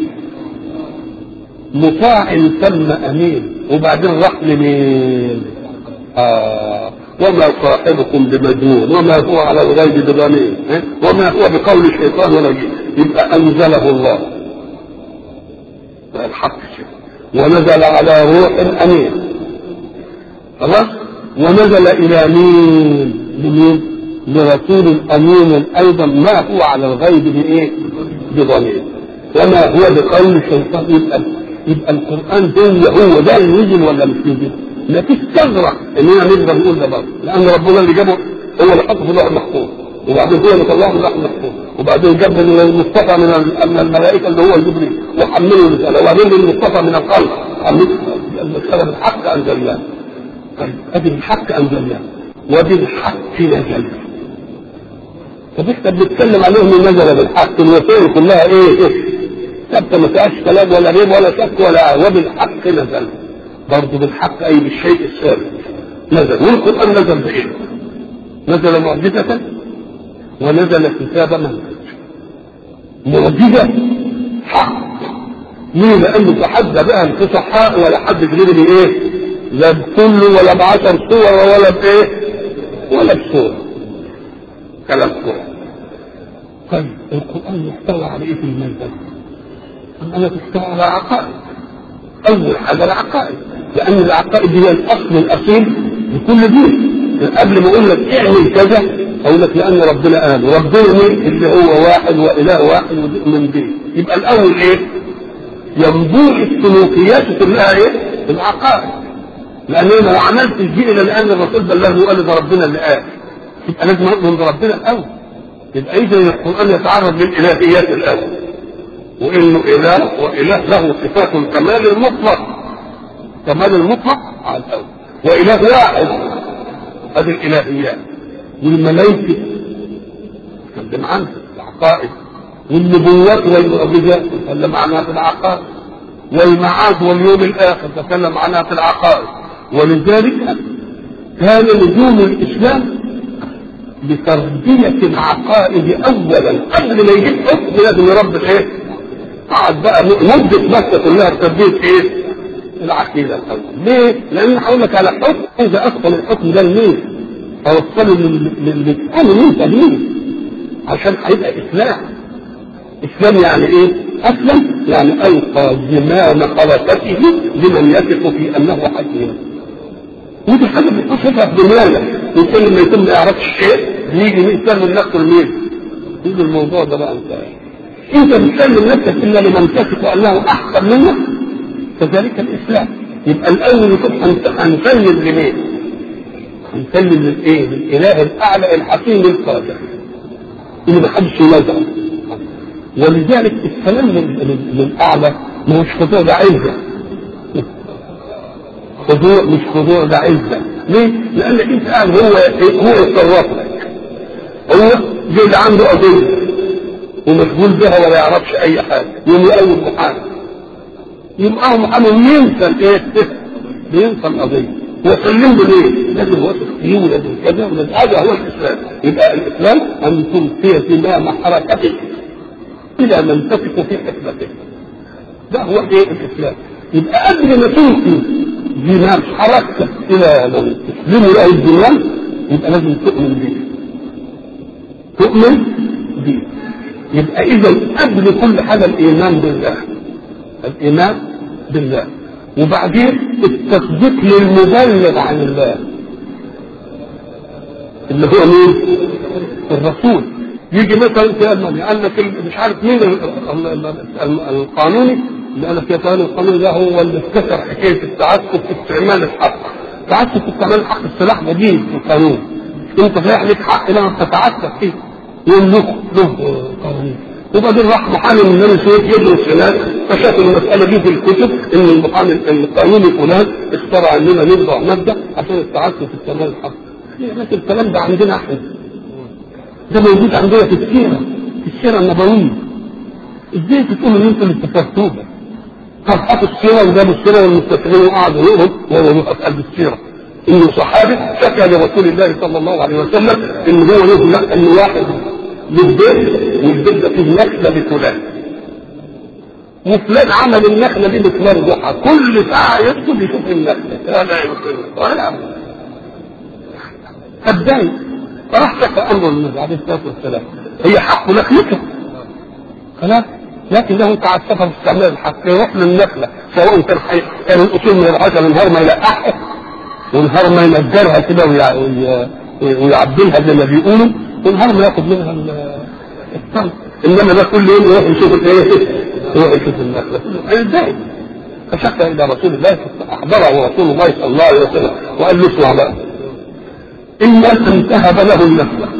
مطاع ثم امين وبعدين راح لمين؟ آه وما صاحبكم بمجنون وما هو على الغيب بضنين وما هو بقول الشيطان ولا جيد يبقى انزله الله الحق ونزل على روح امين خلاص ونزل الى مين لمين لرسول امين ايضا ما هو على الغيب بايه بضمير وما هو بقول الشيطان يبقى يبقى القران ده هو ده اللي نزل ولا مش نزل ما فيش ثغره اننا نقدر نقول ده برضه لان ربنا اللي جابه هو اللي حطه في اللوح المحفوظ وبعدين هو اللي طلعه من اللوح المحفوظ وبعدين جاب المصطفى من من الملائكه اللي هو جبريل وحمله الرساله وبعدين المصطفى من الخلق حمله المساله بالحق انزلناه طيب ادي بالحق انزلناه وبالحق نزل طب احنا بنتكلم عليهم من نزل بالحق الوسائل كلها ايه ايه ثابته ما فيهاش كلام ولا ريب ولا شك ولا وبالحق نزل برضه بالحق اي بالشيء الثابت نزل والقران نزل بايه؟ نزل معجزه ونزل كتاب منهج معجزه حق ليه؟ لانه تحدى بها الفصحاء ولا حد يجري ايه؟ لا بكله ولا بعشر صور ولا بايه؟ ولا بصورة كلام صورة طيب القرآن يحتوي على ايه في المنزل؟ أنا تحتوي على عقائد أول حاجة العقائد لأن العقائد هي الأصل الأصيل لكل دين قبل ما أقول لك اعمل كذا أقول لك لأن ربنا قال ربنا مين اللي هو واحد وإله واحد من دين يبقى الأول إيه؟ ينبوع السلوكيات كلها إيه؟ العقائد لأن أنا ما عملتش دي إلا لأن الرسول بلغني وقال ده ربنا اللي قال يبقى لازم نؤمن بربنا الأول يبقى إذا القرآن يتعرض للإلهيات الأول وإنه إله وإله له صفات الكمال المطلق كمال المطلق على الأول وإله واحد هذه الإلهيات والملائكة تكلم عنها العقائد والنبوات والمعجزات تكلم عنها في العقائد والمعاد واليوم الآخر تكلم عنها في العقائد ولذلك كان نجوم الإسلام لتربية العقائد أولا قبل ما يجيب حكم لازم يربي الإيه؟ قعد بقى مدة مكة كلها تربية ايه؟ العقيدة الأول ليه؟ لأن هقول لك على حكم إذا أدخل الحكم ده لمين؟ أوصله للي تأمن أنت مين؟ عشان هيبقى إسلام إسلام يعني إيه؟ أسلم يعني ألقى زمام خلافته لمن يثق في أنه حكيم ودي حاجة بتحصلها في دنيانا الإنسان لما يكون ما يعرفش شيء يجي الإنسان من نفسه لمين؟ يجي الموضوع ده بقى أنت أنت بتسلم نفسك إلا لمن تثق أنه أحسن منك كذلك الإسلام يبقى الأول يكون هنسلم لمين؟ هنسلم للإيه؟ للإله الأعلى الحكيم القادر اللي ما حدش ينازعه ولذلك السلام للأعلى ما هوش خضوع ده عزة خضوع مش خضوع ده عزة ليه؟ لأنك أنت قاعد هو هو يتصرف لك هو زي اللي عنده قضية ومشغول بها ولا يعرفش أي حاجة يوم يقوم محامي يبقى هو محامي ينسى الايه؟ بينسى القضية وسلم له ليه؟ لازم واثق فيه ولازم كذا ولازم هذا هو الإسلام يبقى الإسلام أن تلقي زمام حركتك إلى من تثق في حكمته ده هو ايه الإسلام يبقى قبل ما تلقي زمام حركتك إلى من تسلم له الزمام يبقى لازم تؤمن به تؤمن به يبقى إذا قبل كل حاجة الإيمان بالله الإيمان بالله وبعدين التصديق للمبلغ عن الله اللي هو مين؟ الرسول يجي مثلا في المانيا قال لك مش عارف مين القانوني اللي قال لك يا فلان القانوني ده هو اللي افتكر حكايه التعسف في استعمال الحق التعسف في استعمال الحق السلاح جديد في القانون انت صحيح لك حق لما بتتعسف فيه يقول له له قانون وبعدين راح محامي من بني سويف يدرس هناك فشاف المسألة دي في الكتب إن المحامي القانوني فلان اخترع إننا نوضع مادة عشان التعسف في استعمال الحق. بس الكلام ده عندنا احنا. ده موجود عندنا في السيرة في السيرة النبوية. ازاي تقول ان انتوا اللي استفدتوها؟ صفحات السيرة وجابوا السيرة والمستشرقين وقعدوا يقولوا وهو يقف قلب السيرة. انه صحابي شكى لرسول الله صلى الله عليه وسلم ان هو له ان واحد للبيت والبيت ده فيه نخلة لفلان وفلان عمل النخلة دي لفلان ضحى كل ساعة يدخل يشوف النخلة لا لا يمكن ولا فاتضايق فراح شكى امر النبي عليه الصلاة والسلام هي حق نخلته خلاص لكن له تعسف في استعمال الحق يروح للنخلة سواء كان حي... كان الاصول من العشر نهار ما يلقحها ونهار ما ينجرها كده ويع... ويع... ويعبلها زي ما بيقولوا ونهار ما ياخد منها الثمر انما ده كل يوم يروح يشوف الايه يروح يشوف النخله ازاي فشكى الى رسول الله احضره رسول الله صلى الله عليه وسلم وقال له اسمع بقى اما ان تهب له النخله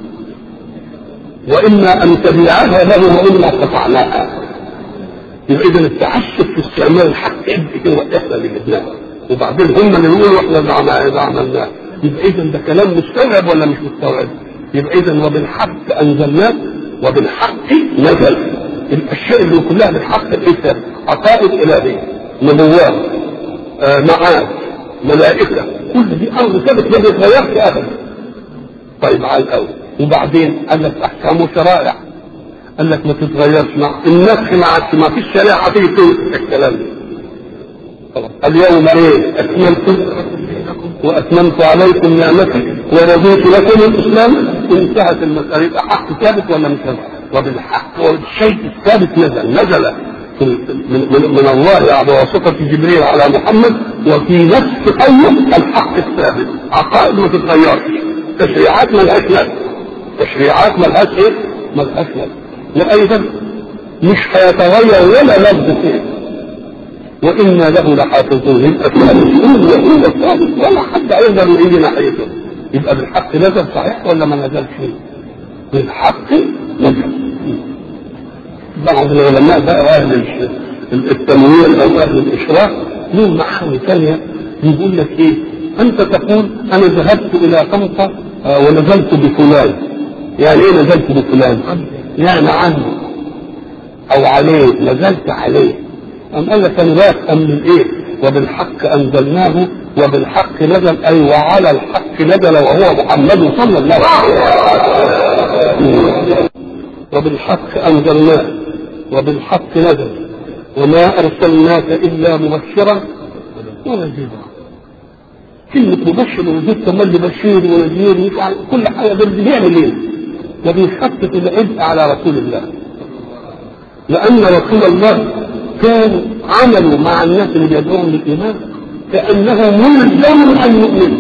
واما ان تبيعها له واما قطعناها يبقى اذا التعسف في استعمال الحق كده احنا اللي جبناه وبعدين هم اللي يقولوا احنا اللي عملناه يبقى اذا ده كلام مستوعب ولا مش مستوعب؟ يبقى اذا وبالحق انزلناه وبالحق نزل الاشياء اللي كلها بالحق ايه عقائد الهيه نبوات آه معاد ملائكه كل دي امر ثابت ما بيتغيرش ابدا طيب على الاول وبعدين قال لك احكام وشرائع قال لك ما تتغيرش مع النسخ ما عادش ما فيش شريعه تيجي تنسخ الكلام ده اليوم ايه اكملت واتممت عليكم نعمتي ورضيت لكم الاسلام انتهت المساله يبقى حق ثابت ولا مش ثابت؟ وبالحق والشيء الثابت نزل نزل من, من, من الله على واسطة جبريل على محمد وفي نفس قوله الحق الثابت عقائد ما تتغيرش تشريعات ما لهاش لازمة تشريعات ما لهاش ايه؟ ما لهاش لازمة وايضا مش هيتغير ولا لفظ فيه وإنا له لحافظون يبقى فيها مسؤول وهو الثابت ولا حد يقدر يجي ناحيته يبقى بالحق نزل صحيح ولا ما نزلش بالحق نزل بعض العلماء بقى أهل التمويل أو أهل الإشراف لهم معاني ثانية يقول لك إيه أنت تقول أنا ذهبت إلى طنطا ونزلت بفلان يعني إيه نزلت بفلان؟ يعني عنه أو عليه نزلت عليه أم قال لك أنا لا أفهم من إيه وبالحق أنزلناه وبالحق نزل أي وعلى الحق نزل وهو محمد صلى الله عليه وسلم وبالحق أنزلناه وبالحق نزل وما أرسلناك إلا مبشرا ونذيرا كلمة مبشر ونذير كمان بشير ونذير كل حاجة ده بيعمل ايه؟ ده بيخفف العبء على رسول الله لأن رسول الله كان عملوا مع الناس اللي بيدعوهم للإيمان كأنه ملزم أن يؤمنوا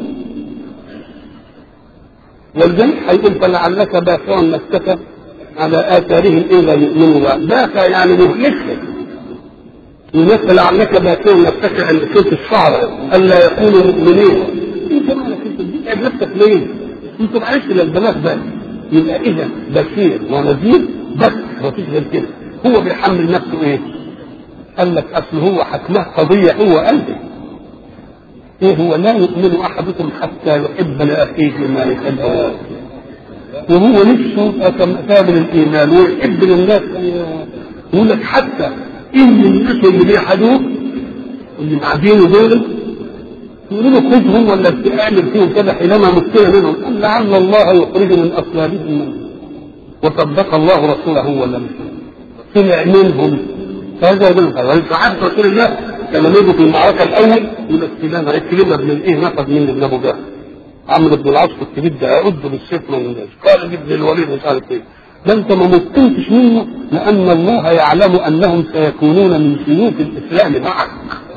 ولذلك هيقول فلعلك باخع نفسك على آثارهم إن لم يؤمنوا باخع يعني مهلكهم الناس لعلك باخع نفسك عند صوت الشعر ألا يكونوا مؤمنين أنت مالك أنت بتتعب نفسك ليه؟ أنت معلش للبنات بس يبقى إذا بشير ونذير بس مفيش غير كده هو بيحمل نفسه إيه؟ قال لك أصل هو حكمه قضية هو قلبه ايه هو لا يؤمن احدكم حتى يحب لاخيه ما يحب وهو نفسه كامل الايمان ويحب للناس يقول لك حتى ان الناس اللي بيحدوه اللي معدينه دول يقولوا له خذهم ولا تعمل فيهم كذا حينما مشكله منهم قال لعل الله يخرج من اصلابهم من وصدق الله رسوله ولا مش سمع منهم هذا يقول ولسعادة رسول الله لما نيجي في المعركة الأول يقول لك فلان هيكلمنا من إيه نفذ من ابن أبو جهل عمرو بن العاص كنت بدي أعد بالسيف من الناس قال ابن الوليد مش عارف إيه ده أنت ما ممكنتش منه لأن الله يعلم أنهم سيكونون من سيوف الإسلام معك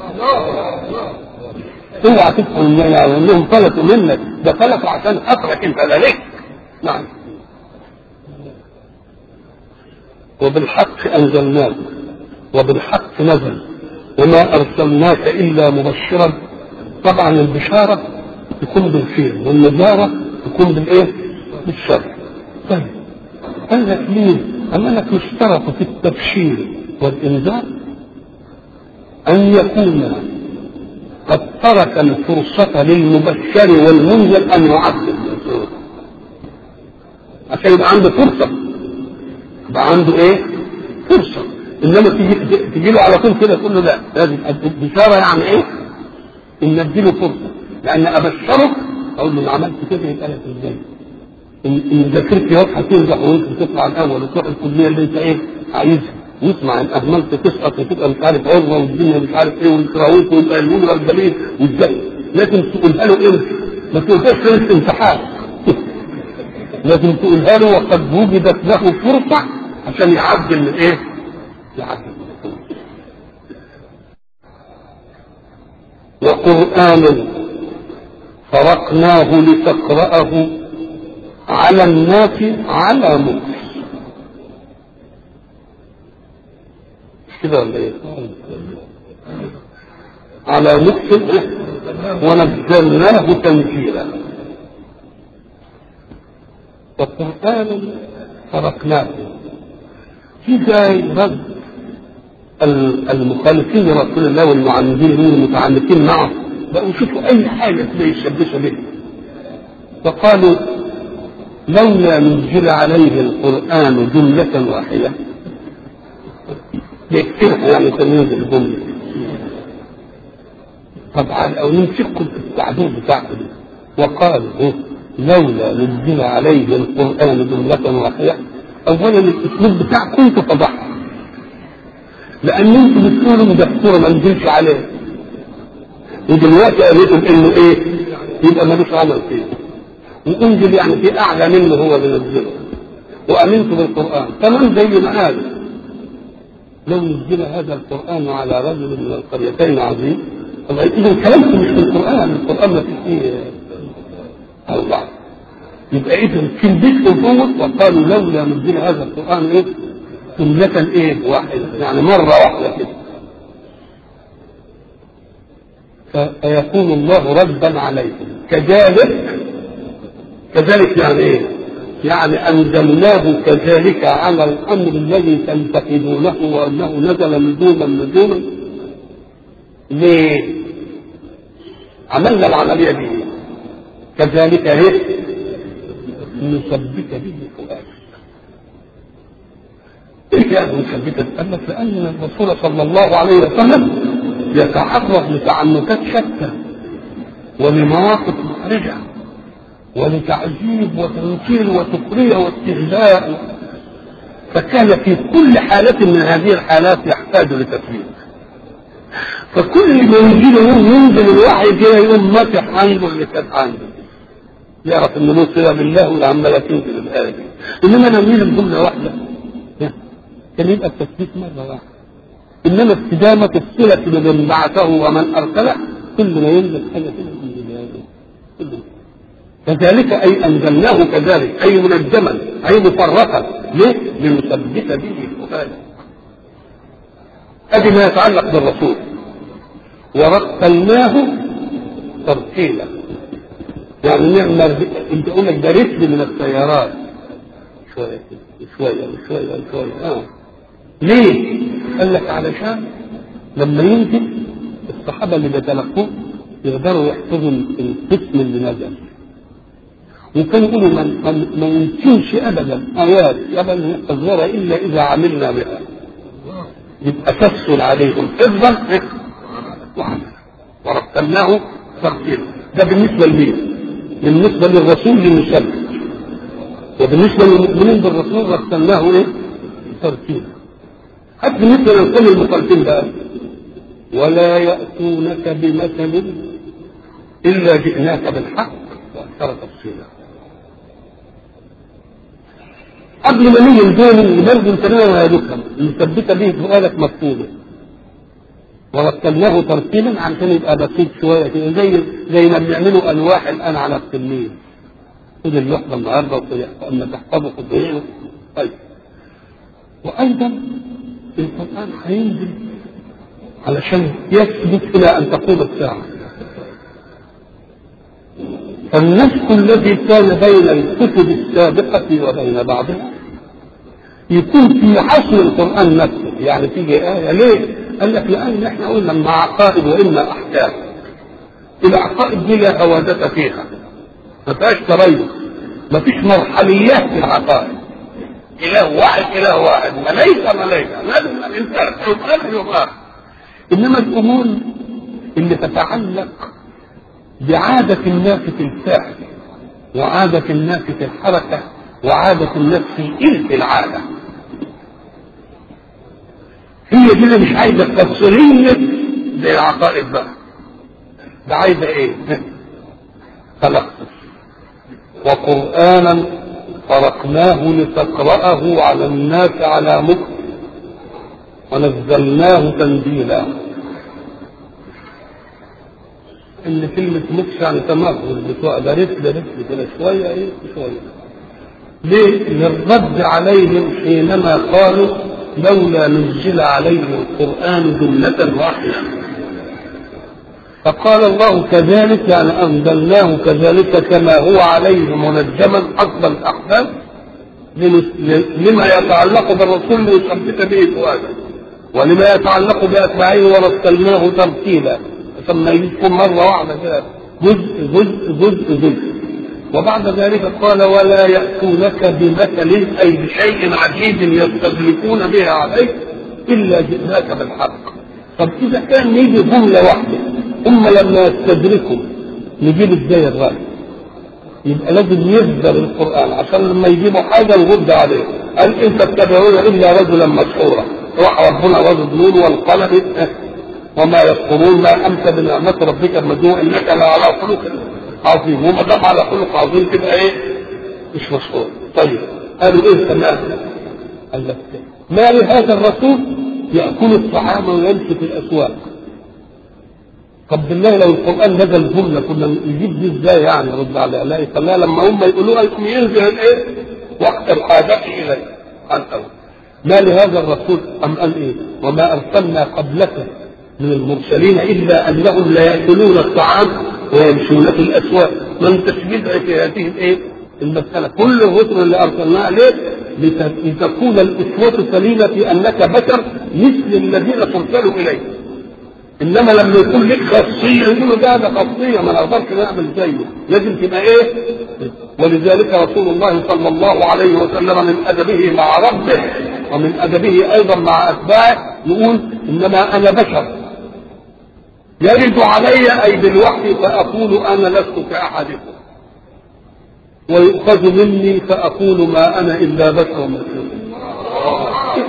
اوعى تفهم يعني انهم فلتوا منك ده فلتوا عشان خاطرك انت لا ليك نعم وبالحق انزلناه وبالحق نزل وما ارسلناك الا مبشرا طبعا البشاره تكون بالخير والنذاره تكون بالايه؟ بالشر طيب قال لك ليه؟ اما لك يشترط في التبشير والانذار ان يكون قد ترك الفرصة للمبشر والمنذر أن يعذب عشان يبقى عنده فرصة يبقى عنده إيه؟ فرصة إنما تيجي تجي له على طول كده تقول له لا لازم البشارة يعني إيه؟ إن أديله فرصة لأن أبشرك أقول له إن عملت كده يبقى لك إزاي؟ إن إن ذاكرت يوم هتنجح ويمكن تطلع الأول وتروح الكلية اللي أنت إيه؟ عايزها يسمع ان اهملت تسقط وتبقى مش عارف عروه والدنيا مش عارف ايه والكراويت ويبقى الولد الجميل وازاي لازم تقولها له امتى ما تقولهاش في امتحان لازم تقولها له وقد وجدت له فرصه عشان يعدل من ايه؟ يعدل من وقرآنا فرقناه لتقرأه على الناس على مكس كده ولا ايه؟ على مكتب ونزلناه تنزيلا وقرآنا فرقناه في جاي رد المخالفين لرسول الله والمعاندين هم المتعنتين معه بقوا يشوفوا اي حاجه كده يشبشوا بها فقالوا لولا نزل عليه القران جمله واحده بيكتبها يعني تمييز الجملة طبعا او نمسككم في التعبير بتاعكم وقالوا لولا نزل عليه القرآن جملة واحدة أولا الأسلوب بتاعكم انتوا فضحتوا لأن انتوا بتقولوا ده السورة ما نزلش عليه ودلوقتي قالتوا إنه إيه؟ يبقى ملوش عمل فيه وأنزل يعني في أعلى منه هو اللي نزله وأمنتوا بالقرآن كمان زي ما قالوا لو نزل هذا القرآن على رجل من القريتين عظيم طبعا إذا كلامكم مش في القرآن القرآن ما فيه الله يبقى إذا كلمتكم فوق وقالوا لولا نزل هذا القرآن إيه؟ جملة إيه؟ واحدة يعني مرة واحدة كده فيكون الله ردا عليكم كذلك كذلك يعني ايه؟ يعني أنزلناه كذلك على الأمر الذي تنتقدونه وأنه نزل نجوما نجوما ليه؟ عملنا العملية دي كذلك ايه؟ نثبت به فؤادك ايه يعني نثبت قال لك لأن الرسول صلى الله عليه وسلم يتعرض لتعنتات شتى ولمواقف محرجه ولتعذيب وتنكيل وسخريه واستهزاء فكان في كل حالة من هذه الحالات يحتاج لتثبيت فكل ما يجي له ينزل الوحي كده يقوم مسح عنده اللي كان عنده يعرف ان له صله بالله والعماله تنزل الايه دي انما نميل الجمله واحده كان يبقى التثبيت مره واحده انما استدامه الصله بمن بعثه ومن ارسله كل ما ينزل حاجه كده ينزل كذلك اي انزلناه كذلك اي منجما اي مفرقا ليه؟ لنثبت به فؤاده ادي ما يتعلق بالرسول ورتلناه ترتيلا يعني نعمل انت تقول لك ده رتل من السيارات شويه شويه شويه شويه اه ليه؟ قال لك علشان لما ينزل الصحابه اللي بيتلقوه يقدروا يحفظوا القسم اللي نزل وكان يقولوا من من ما يمكنش ابدا ايات ابدا نحفظها الا اذا عملنا بها يبقى تسهل عليهم حفظا وعملا ورتلناه ترتيلا ده بالنسبه لمين؟ بالنسبه للرسول للمسلم وبالنسبه للمؤمنين بالرسول رتلناه ايه؟ ترتيلا حتى بالنسبه للقوم المخالفين بقى ولا ياتونك بمثل الا جئناك بالحق واكثر تفصيلا قبل ما نيجي الدين برضه انت لنا يدكم المثبته به سؤالك مكتوبه ورتلناه ترتيلا عشان يبقى بسيط شويه كده زي زي ما بيعملوا الواح الان على التلميذ خد اللحظه النهارده اما تحفظه خد غيره طيب وايضا القران هينزل علشان يثبت الى ان تقوم الساعه فالنسق الذي كان بين الكتب السابقة وبين بعضها يكون في حصر القرآن نفسه يعني تيجي آية ليه؟ قال لك لأن احنا قلنا إما عقائد وإما أحكام العقائد دي لا هوادة فيها ما فيهاش تريث ما فيش مرحليات في العقائد إله واحد إله واحد ملايكة ملايكة لازم الإنسان يبقى يبقى إنما الأمور اللي تتعلق بعادة الناس في الفعل وعادة الناس في الحركة وعادة الناس في إلف العادة هي دي اللي مش عايزة تفصيلية زي العقائد بقى ده عايزة ايه؟ تلخص وقرآنا فرقناه لتقرأه على الناس على مكر ونزلناه تنزيلا ان كلمة مكس يعني تمرد بتوع ده رفل رفل كده شوية ايه شوية ليه؟ للرد عليهم حينما قالوا لولا نزل عليه القرآن جملة واحدة فقال الله كذلك يعني أنزلناه كذلك كما هو عليه منجما حسب الأحكام لما يتعلق بالرسول ليثبت به فؤاده ولما يتعلق بأتباعه ورتلناه ترتيلا ثم يذكر مرة واحدة كده جزء جزء جزء جزء وبعد ذلك قال ولا يأتونك بمثل أي بشيء عجيب يستدركون به عليك إلا جئناك بالحق طب إذا كان يجي جملة واحدة ثم لما يستدركوا نجيب ازاي الرأي يبقى لازم يصدر القرآن عشان لما يجيبوا حاجة نرد عليه قال إن تتبعون إلا رجلا مسحورا راح ربنا رجل نور والقلم وما يذكرون ما أنت بنعمة ربك مجنون إنك لعلى خلق عظيم وما دام على خلق عظيم تبقى إيه؟ مش مشهور طيب قالوا إيه تمام؟ قال لك ما لهذا الرسول يأكل الطعام ويمشي في الأسواق طب بالله لو القرآن نزل جملة كنا نجيب دي ازاي يعني رد على لا يخليها لما هم يقولوها يقوم ينزل الايه؟ وقت الحاجة إليه عن أول ما لهذا الرسول أم قال إيه؟ وما أرسلنا قبلك من المرسلين إلا أنهم لا يأكلون الطعام ويمشون في الأسواق من تشبيه في هذه الإيه؟ المسألة كل الرسل اللي أرسلناه عليه لتكون الأسوة سليمة في أنك بشر مثل الذين ترسلوا إليه انما لما يكون لك خاصيه يقولوا ده ده خاصيه ما نقدرش نعمل زيه لازم تبقى ايه ولذلك رسول الله صلى الله عليه وسلم من ادبه مع ربه ومن ادبه ايضا مع اتباعه يقول انما انا بشر يرد علي اي بالوحي فاقول انا لست كاحدكم ويؤخذ مني فاقول ما انا الا بشر مثلكم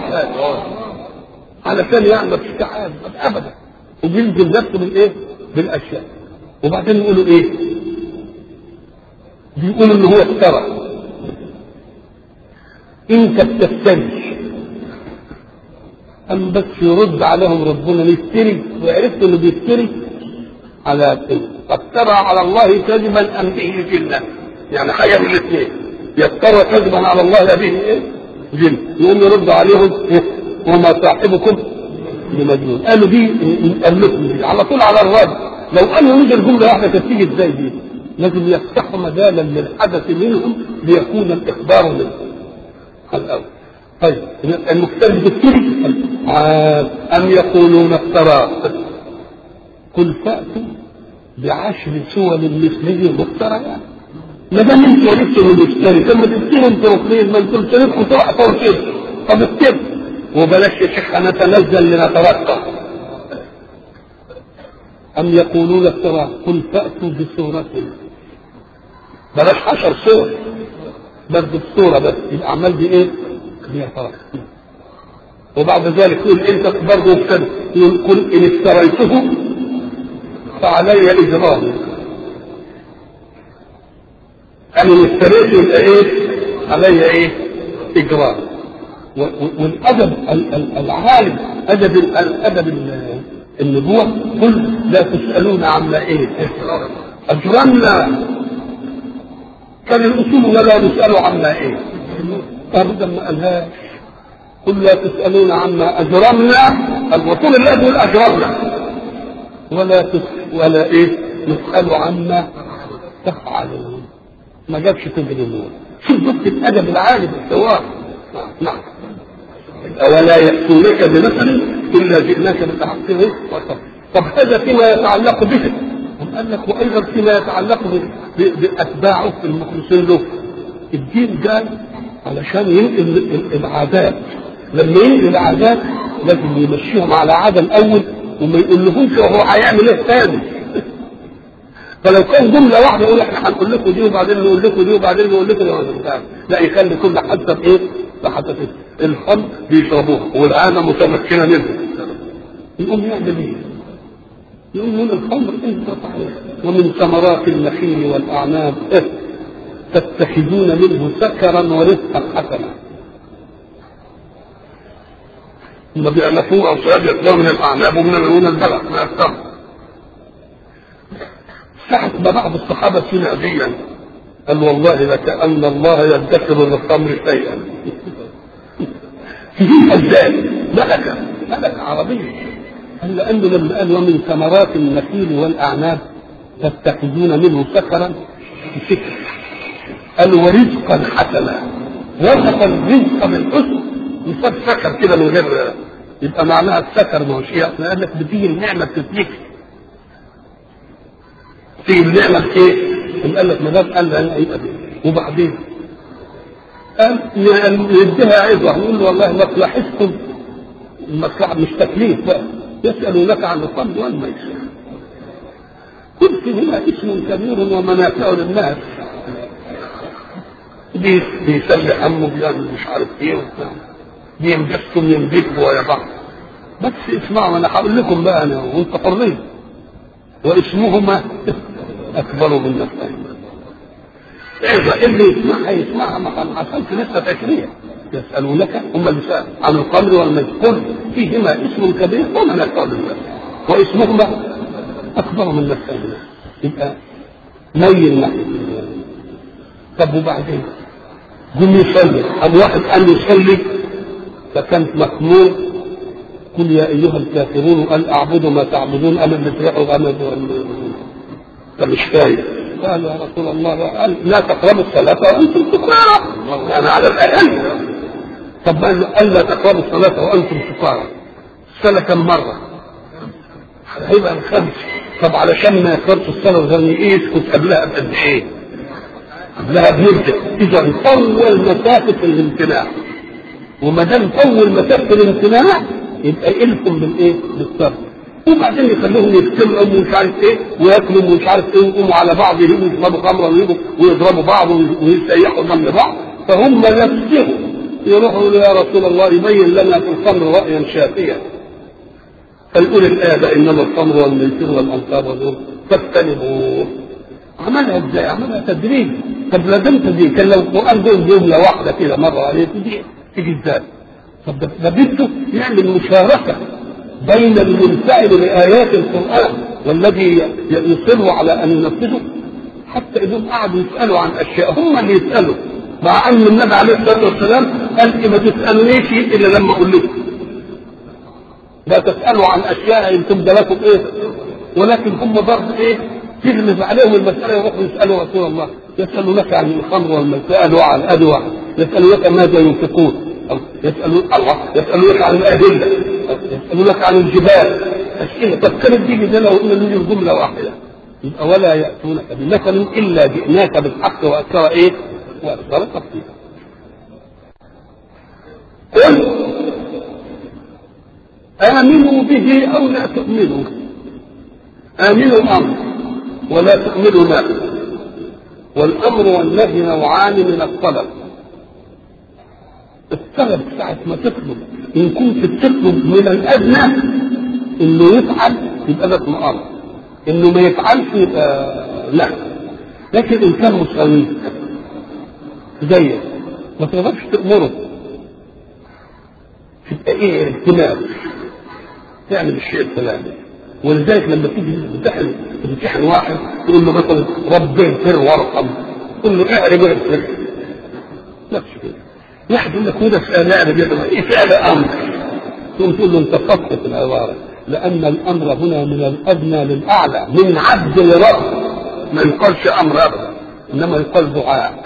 حاجه علشان يعمل استعاذ ابدا وبيلزم نفسه بالايه؟ بالاشياء وبعدين يقولوا ايه؟ بيقولوا ان هو افترى انت بتفتري أم بس يرد عليهم ربنا يفتري وعرفت انه بيفتري على افترى على الله كذبا ام به جنة يعني حاجه من الاثنين يفترى كذبا على الله به ايه؟ جن يقوم يرد عليهم إيه؟ وما صاحبكم بمجنون قالوا دي قال لكم دي على طول على الرد لو قالوا نيجي الجمله واحده كانت تيجي ازاي دي؟ لازم يفتحوا مجالا للحدث منهم ليكون الاخبار منهم الاول طيب المفترض بالترك أم يقولون افترى قل فأتوا بعشر سور مثله مفتريات ما دام انت عرفتوا انه بيشتري طب ما تفتروا انتوا اثنين ما انتوا شريكوا تحفوا كده طب افتروا وبلاش يا شيخ نتنزل لنترقى أم يقولون افترى قل فأتوا بسورة بلاش عشر سور بس بالصورة بس الأعمال دي إيه؟ هي فرق وبعد ذلك يقول انت برضه ابتدى يقول قل ان افتريته فعلي اجرامي انا ان افتريته يبقى ايه علي ايه اجرام والادب العالم ادب الادب النبوة قل لا تسألون عما ايه اجرمنا كان الاصول لا نسأل عما ايه ابدا ما قالهاش قل لا تسالون عما اجرمنا الرسول الله يقول اجرمنا ولا تس ولا ايه نسال عما تفعلون ما جابش تجرمون شوف ضبط الادب العالي بالحوار نعم ولا يأتونك بمثل إلا جئناك بالحق إيه؟ طب هذا فيما يتعلق به قال لك وأيضا فيما يتعلق بأتباعه المخلصين له الدين قال علشان ينقل العادات لما ينقل العادات لازم يمشيهم على عادة الأول وما يقولهمش هو هيعمل ايه تاني فلو كان جملة واحدة يقول احنا هنقول لكم دي وبعدين نقول لكم دي وبعدين نقول لكم دي لا يخلي كل حسب ايه؟ بحسب ايه؟ الخمر بيشربوها والعانة متمكنة منه يقوم يعمل ايه؟ يقوم من الخمر انت صحيح ومن ثمرات النخيل والاعناب إيه؟ تتخذون منه سكرا ورزقا حسنا هم بيعلفوه او سؤال يطلعوا من الاعناب ومن من البلد من التمر ساعة ما بعض الصحابة سمع ديا قال والله لكأن الله يدخر للخمر شيئا تجيبها ازاي؟ ملكة ملكة عربية قال لأنه لما قال ومن ثمرات النخيل والأعناب تتخذون منه سكرا سكر قال ورزقا حسنا وصف الرزق بالحسن يصاب سكر كده من غير يبقى معناها السكر ما هوش ايه قال لك بتيجي النعمه بتتلك تيجي النعمه ايه؟ قال لك ما دام قال لها يبقى وبعدين قال يديها عظه يقول له والله مصلحتكم المصلحه مش تكليف بقى يسالونك عن الخمر والميسر قلت هنا اسم كبير ومنافع للناس دي بيسلي همه بيعمل مش عارف ايه وبتاع بينبسطوا ينبسطوا ويا بعض بس اسمعوا انا هقول لكم بقى انا وانت حرين واسمهما اكبر من نفسهما اذا اللي يسمعها يسمعها ما كان حصلت لسه تشريع يسالونك هم اللي سأل عن الخمر والميسر قل فيهما اسم كبير ومنافع للناس واسمهما اكبر من نفسهما يبقى ميل ناحيه طب وبعدين قم يصلي قام واحد قال يصلي فكانت مخمور قل يا ايها الكافرون قال اعبد ما تعبدون انا اللي تروحوا انا انت مش فاهم قال يا رسول الله قال لا تقربوا الصلاة وأنتم سكارى يعني على الأقل طب قال لا تقربوا الصلاة وأنتم سكارى الصلاة كم مرة؟ هيبقى الخمس طب علشان ما يكبرش الصلاة وزي ايه كنت قبلها بقد ايه؟ قبلها بمدة إذا طول مسافة الامتناع وما دام طول مسافة الامتناع يبقى يلكم بالايه؟ بالصبر وبعدين يخليهم يجتمعوا ومش عارف ايه وياكلوا ومش عارف ايه ويقوموا على بعض يجيبوا يشربوا خمره ويجوا ويضربوا بعض ويسيحوا دم بعض فهم نفسهم يروحوا يقولوا يا رسول الله يبين لنا في الخمر رأيا شافيا فيقول الآية ده إنما الخمر والميسر والأنصار والنور فاجتنبوه عملها ازاي؟ عملها تدريج طب لازمت دي كان لو القرآن دول جملة واحدة كده مرة عليه تيجي تيجي ازاي؟ طب ده ده بده يعمل مشاركة بين المنفعل بآيات القرآن والذي يصر على أن ينفذه حتى إذا قعدوا يسألوا عن أشياء هم اللي يسألوا مع أن النبي عليه الصلاة والسلام قال إيه ما تسألونيش إلا لما أقول لكم لا تسألوا عن أشياء إن تبدى لكم إيه ولكن هم برضه إيه تغلب عليهم المسألة يروحوا يسألوا رسول الله يسألونك عن الخمر والمسائل عن الأدوى يسألونك ماذا ينفقون يسألون الله يسألونك عن الأدلة يسألونك عن الجبال أشياء طب كانت دي لو قلنا نيجي جملة واحدة يبقى ولا يأتونك بمثل إلا جئناك بالحق وأكثر إيه؟ وأكثر تفصيلا. قل آمنوا به أو لا تؤمنوا آمنوا أمر ولا تؤمنوا لا والأمر والنهي نوعان من الطلب الطلب ساعة ما تطلب إن كنت بتطلب من الأدنى إنه يفعل يبقى ده اسمه أمر إنه ما يفعلش يبقى لا لكن إن كان مساوي زيك ما تقدرش تأمره تبقى إيه اهتمام تعمل الشيء الفلاني ولذلك لما تيجي تمتحن تمتحن واحد تقول له مثلا رب اغفر وارحم تقول له اعرف اغفر نفس كده واحد يقول لك وده سؤال اعرف يغفر ايه سؤال امر تقوم تقول له انت فقط في العباره لان الامر هنا من الادنى للاعلى من عبد لرب ما يقالش امر ابدا انما يقال دعاء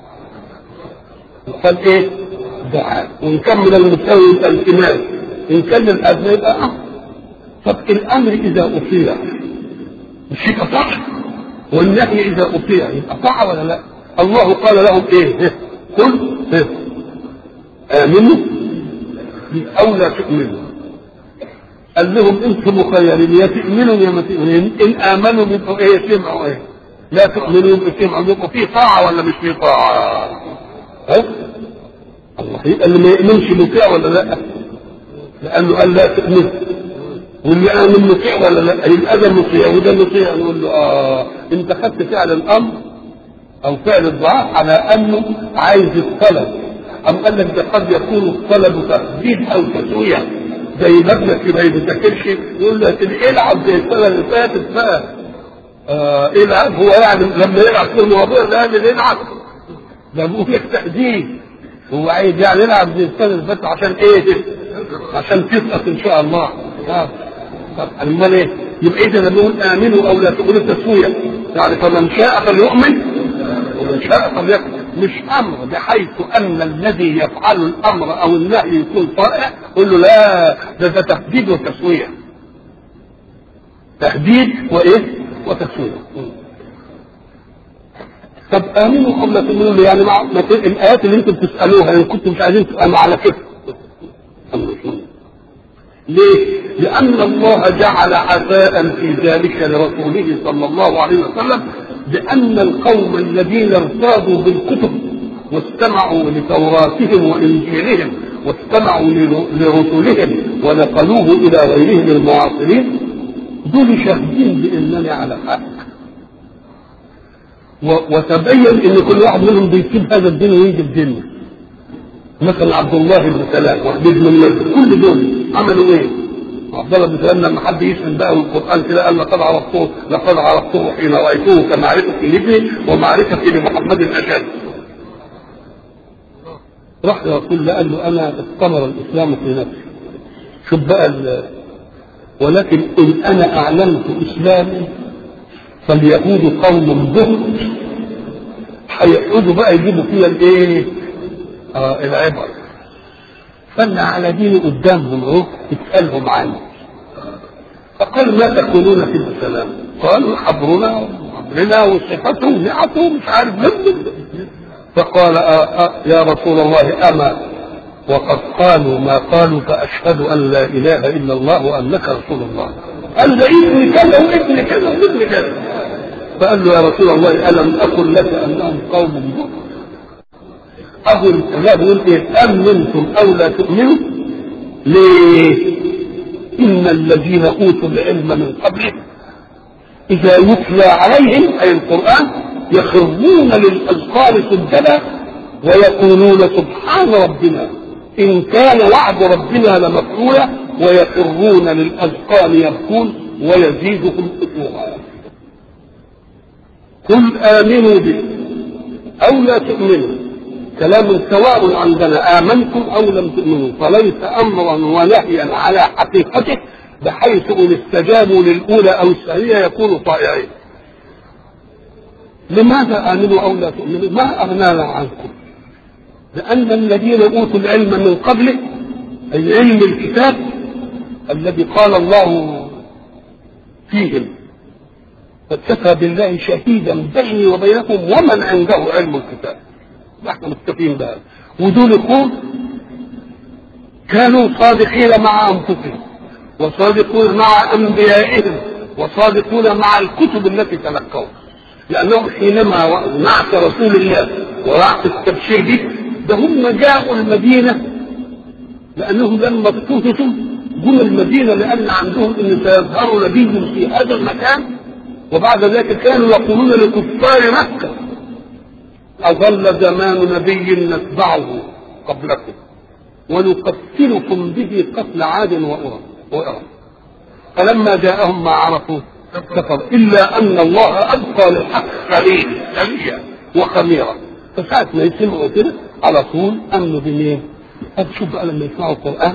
يقال ايه؟ دعاء وان كان من المساوي يبقى الامام ان كان الادنى يبقى امر طب الامر اذا اطيع مش يبقى صح والنهي اذا اطيع يبقى صح ولا لا الله قال لهم ايه قل إيه؟ امنوا او لا تؤمنوا قال لهم انتم مخيرين يا تؤمنوا يا ما تؤمنوا ان امنوا يبقوا ايه سمعوا ايه لا تؤمنوا يبقوا سمعوا يبقوا في طاعه ولا مش في طاعه ها الله يبقى اللي ما يؤمنش مطيع ولا لا لانه قال لا تؤمنوا واللي امن مطيع ولا لا يبقى ده مطيع وده مطيع نقول له اه انت خدت فعل الامر او فعل الدعاء على انه عايز الطلب ام قال لك ده قد يكون الطلب تهديد او تسويه زي مبنى ما بيذاكرش يقول له العب زي السنه اللي فاتت بقى آه العب هو يعني لما يلعب في الموضوع لازم يلعب ده بيقول لك تهديد هو عايز يعني يلعب زي السنه اللي فاتت عشان ايه عشان تسقط ان شاء الله آه. طب امال ايه؟ يبقى اذا لما نقول امنوا او لا تقولوا التسويه يعني فمن شاء فليؤمن ومن شاء فليكفر مش امر بحيث ان الذي يفعل الامر او النهي يكون طائع قل له لا ده ده تهديد وتسويه تهديد وايه؟ وتسويه طب امنوا قبل تؤمنوا لي يعني مع الايات اللي انتم بتسالوها ان كنتم مش عايزين تبقى على كده ليه؟ لأن الله جعل عفاء في ذلك لرسوله صلى الله عليه وسلم بأن القوم الذين ارتاضوا بالكتب واستمعوا لتوراتهم وإنجيلهم واستمعوا لرسلهم ونقلوه إلى غيرهم المعاصرين دول شاهدين بأنني على حق وتبين ان كل واحد منهم بيسيب هذا الدين ويجي الدنيا مثلا عبد الله بن سلام وحبيب بن المسجد كل دول عملوا ايه؟ عبد الله بن سلام لما حد يسال بقى القران كده قال لقد عرفته لقد عرفته حين رايته كمعرفتي لابني ومعرفتي لمحمد اشد. راح لرسول الله قال له انا استمر الاسلام في نفسي. شوف بقى ولكن ان انا اعلنت اسلامي فاليهود قوم بهت هيقعدوا بقى يجيبوا فيها الايه؟ آه العبر فانا على ديني قدامهم اهو اسالهم عني فقال ما تقولون في السلام قالوا حبرنا حبرنا وصفته نعته مش عارف من فقال آه آه يا رسول الله اما وقد قالوا ما قالوا فاشهد ان لا اله الا الله وانك رسول الله قال ده ابن كذا وابن كذا وابن كذا فقال له يا رسول الله الم اقل لك انهم قوم بؤر أهو الله بيقول إيه أمنتم أو لا تؤمنوا ليه؟ إن الذين أوتوا العلم من قبله إذا يتلى عليهم أي القرآن يخرون للأذقان سجدا ويقولون سبحان ربنا إن كان وعد ربنا لمفعولا ويخرون للأذقان يبكون ويزيدهم خشوعا قل آمنوا به أو لا تؤمنوا كلام سواء عندنا آمنتم أو لم تؤمنوا فليس أمرا ونهيا على حقيقته بحيث إن استجابوا للأولى أو الثانية يكونوا طائعين لماذا آمنوا أو لا تؤمنوا ما أغنانا عنكم لأن الذين أوتوا العلم من قبله أي علم الكتاب الذي قال الله فيهم فكفى بالله شهيدا بيني وبينكم ومن عنده علم الكتاب احنا متفقين بهذا ودول يقول كانوا صادقين مع انفسهم وصادقون مع انبيائهم وصادقون مع الكتب التي تلقوها لانهم حينما نعت رسول الله ونعت التبشير به ده هم جاءوا المدينه لانهم لما افتتحوا جم المدينه لان عندهم ان سيظهر نبي في هذا المكان وبعد ذلك كانوا يقولون لكفار مكه أظل زمان نبي نتبعه قبلكم ونقتلكم به قتل عاد وإرم فلما جاءهم ما عرفوا كفر إلا أن الله أبقى للحق خليل خليا وخميرا فساعة ما يسمعوا كده على طول أمنوا بمين؟ طب شوف بقى لما يسمعوا القرآن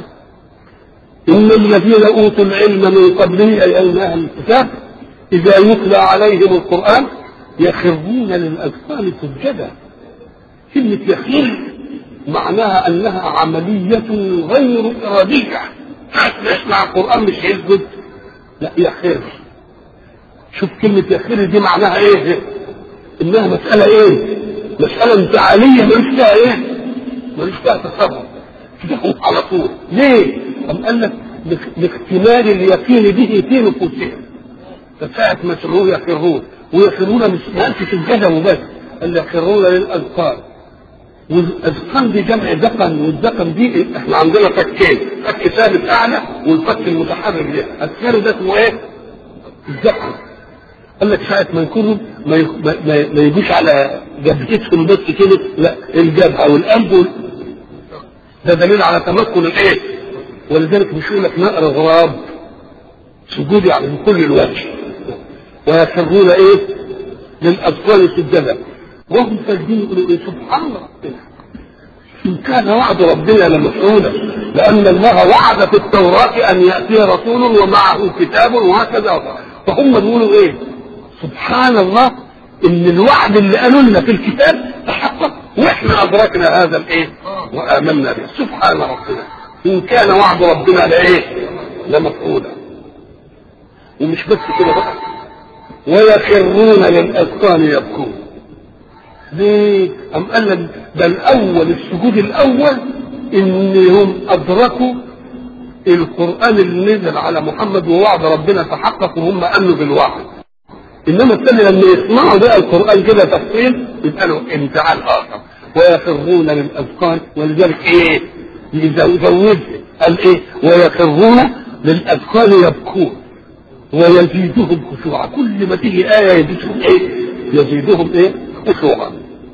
إن الذين أوتوا العلم من قبله أي أهل الكتاب إذا يتلى عليهم القرآن يخرون للأذقان سجدا كلمة يخر معناها أنها عملية غير إرادية حتى يسمع القرآن مش يسجد لا يخر شوف كلمة يخر دي معناها إيه إنها مسألة إيه مسألة انفعالية ملوش فيها إيه ملوش فيها تصرف كده على طول ليه؟ أم قال لك لاكتمال اليقين به في نفوسهم فساعة ما سمعوه يخرون ويخرون مش في الجدل وبس اللي يخرون للاذقان والاذقان دي جمع ذقن والذقن دي احنا عندنا فكين فك ثابت اعلى والفك المتحرك ده الثاني ده اسمه ايه؟ الذقن قال لك ساعة ما يكونوا ما, يخ... ما, ما, ما يجوش على جبهتهم بس كده لا الجبهة والقلب ده دليل على تمكن الايه؟ ولذلك مش يقول لك نقر غراب سجود يعني من كل الوجه ويخرون ايه للاطفال سجدا وهم ساجدين يقولوا ايه سبحان ربنا ان كان وعد ربنا لمفعولا لان الله وعد في التوراه ان ياتي رسول ومعه كتاب وهكذا فهم بيقولوا ايه سبحان الله ان الوعد اللي قالوا لنا في الكتاب تحقق واحنا ادركنا هذا الايه وامنا به سبحان ربنا ان كان وعد ربنا لايه لمفعولا ومش بس كده بقى ويخرون للاذقان يبكون ليه؟ أم قال لك ده الأول السجود الأول إنهم أدركوا القرآن اللي نزل على محمد ووعد ربنا تحقق وهم أمنوا بالوعد. إنما الثاني لما يسمعوا بقى القرآن كده تفصيل يبقى له امتحان آخر ويخرون للأذقان ولذلك إيه؟ يزود قال إيه؟ ويخرون للأذقان يبكون ويزيدهم خشوعا كل ما تيجي آية يزيدهم إيه؟ يزيدهم إيه؟ خشوعا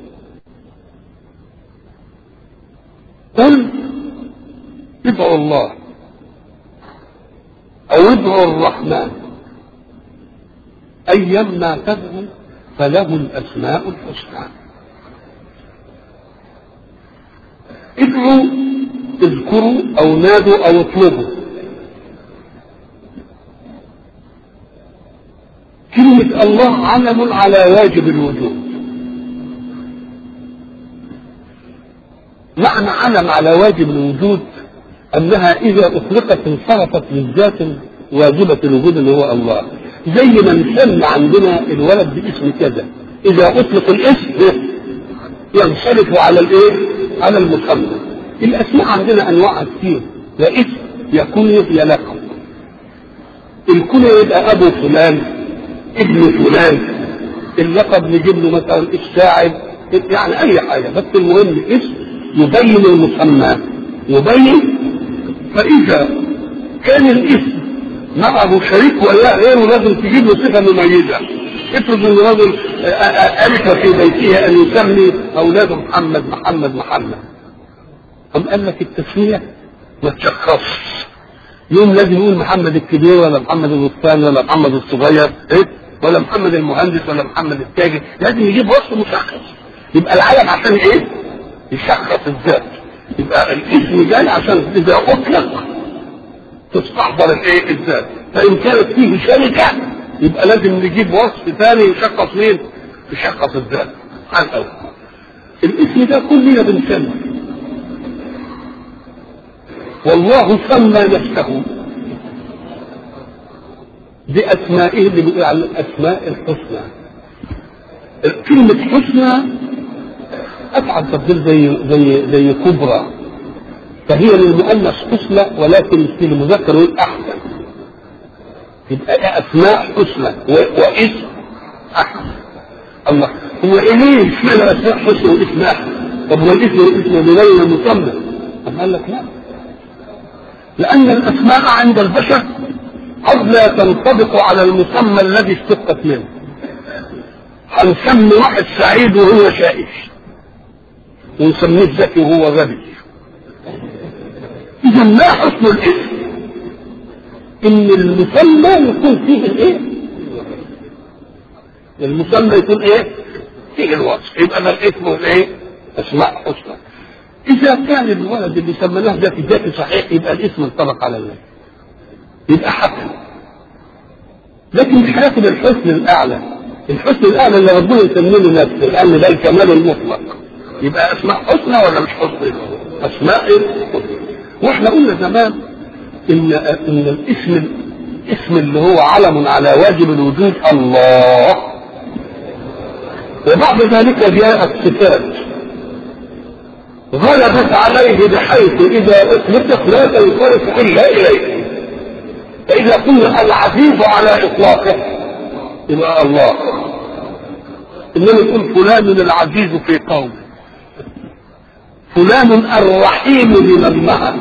قل ادعوا الله او ادعوا الرحمن ايما تدعوا فله الاسماء الحسنى ادعوا اذكروا او نادوا او اطلبوا كلمة الله علم على واجب الوجود معنى علم على واجب الوجود انها اذا اطلقت انصرفت للذات واجبة الوجود اللي هو الله زي ما نسمى عندنا الولد باسم كذا اذا اطلق الاسم ينصرف على الايه على المسمى الاسماء عندنا انواع كتير يا اسم يا كنية يا لقب الكنية يبقى ابو فلان ابن فلان اللقب نجيب له مثلا الشاعر يعني اي حاجه بس المهم اسم يبين المسمى يبين فإذا كان الاسم معه شريك ولا غيره لازم تجيب له صفة مميزة افرض ان رجل ألف في بيته أن يسمي أولاده محمد محمد محمد أم قال لك التسمية ما تشخصش يوم لازم يقول محمد الكبير ولا محمد الوسطاني ولا محمد الصغير إيه؟ ولا محمد المهندس ولا محمد التاجر لازم يجيب وصف مشخص يبقى العالم عشان ايه يشخص الذات يبقى الاسم جاي عشان اذا اطلق تستحضر الايه الذات فان كانت فيه شركه يبقى لازم نجيب وصف ثاني يشخص مين يشخص الذات على الاول الاسم ده كلنا بنسمي والله سمى نفسه بأسمائه اللي بيقول على الأسماء الحسنى كلمة حسنى أفعل تبديل زي زي زي كبرى فهي للمؤنث حسنى ولكن في المذكر يقول أحسن يبقى أسماء حسنى واسم أحسن الله هو إليه اشمعنى أسماء حسنى واسم أحسن طب هو الاسم والاسم بغير المسمى أم قال لك لا لأن الأسماء عند البشر قد لا تنطبق على المسمى الذي اشتقت منه هنسمي واحد سعيد وهو شائش ونسميه ذكي وهو غبي إذا ما حسن الاسم إن المسمى يكون فيه الإيه؟ المسمى يكون إيه؟ فيه الوصف يبقى ده الاسم والإيه؟ أسماء حسنى إذا كان الولد اللي سميناه ذاتي ذاتي صحيح يبقى الاسم انطبق على الله يبقى حسن لكن مش هياخد الحسن الأعلى الحسن الأعلى اللي ربنا يسميه لنفسه لأن ده الكمال المطلق يبقى أسماء حسنى ولا مش حسنى؟ أسماء حسنى واحنا قلنا زمان إن إن الاسم الاسم اللي هو علم على واجب الوجود الله وبعد ذلك جاءت صفات غلبت عليه بحيث إذا أطلقت لا تنصرف إلا إليه فإذا قلنا العزيز على إطلاقه يبقى الله إنما يقول فلان العزيز في قومه فلان الرحيم لمن معه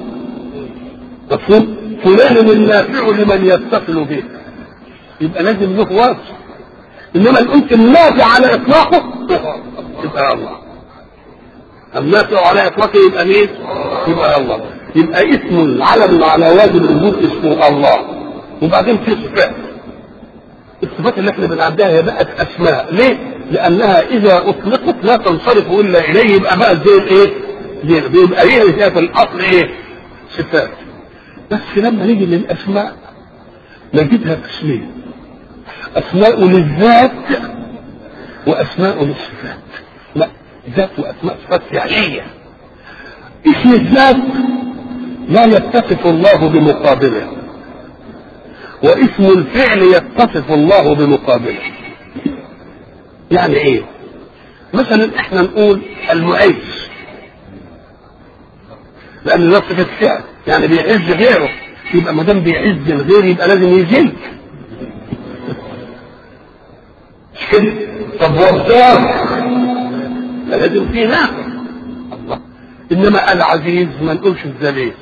مفهوم فلان النافع لمن يتصل به يبقى لازم له وصف انما ان قلت النافع على اطلاقه يبقى الله النافع على اطلاقه يبقى مين؟ يبقى الله يبقى اسم علم على واجب الوجود اسمه الله وبعدين في صفات الصفات اللي احنا بنعدها هي بقت اسماء ليه؟ لانها اذا اطلقت لا تنصرف الا اليه يبقى بقى زي الايه؟ زي بيبقى ليها في الاصل ايه؟ صفات بس لما نيجي للاسماء نجدها قسمين اسماء للذات واسماء للصفات لا ذات واسماء صفات فعليه اسم الذات لا يتصف الله بمقابله واسم الفعل يتصف الله بمقابله يعني ايه مثلا احنا نقول المعز لان ده صفه فعل يعني بيعز غيره يبقى ما دام بيعز الغير يبقى لازم يذل مش كده طب والدار لازم فيه ناقص الله انما العزيز ما نقولش الذليل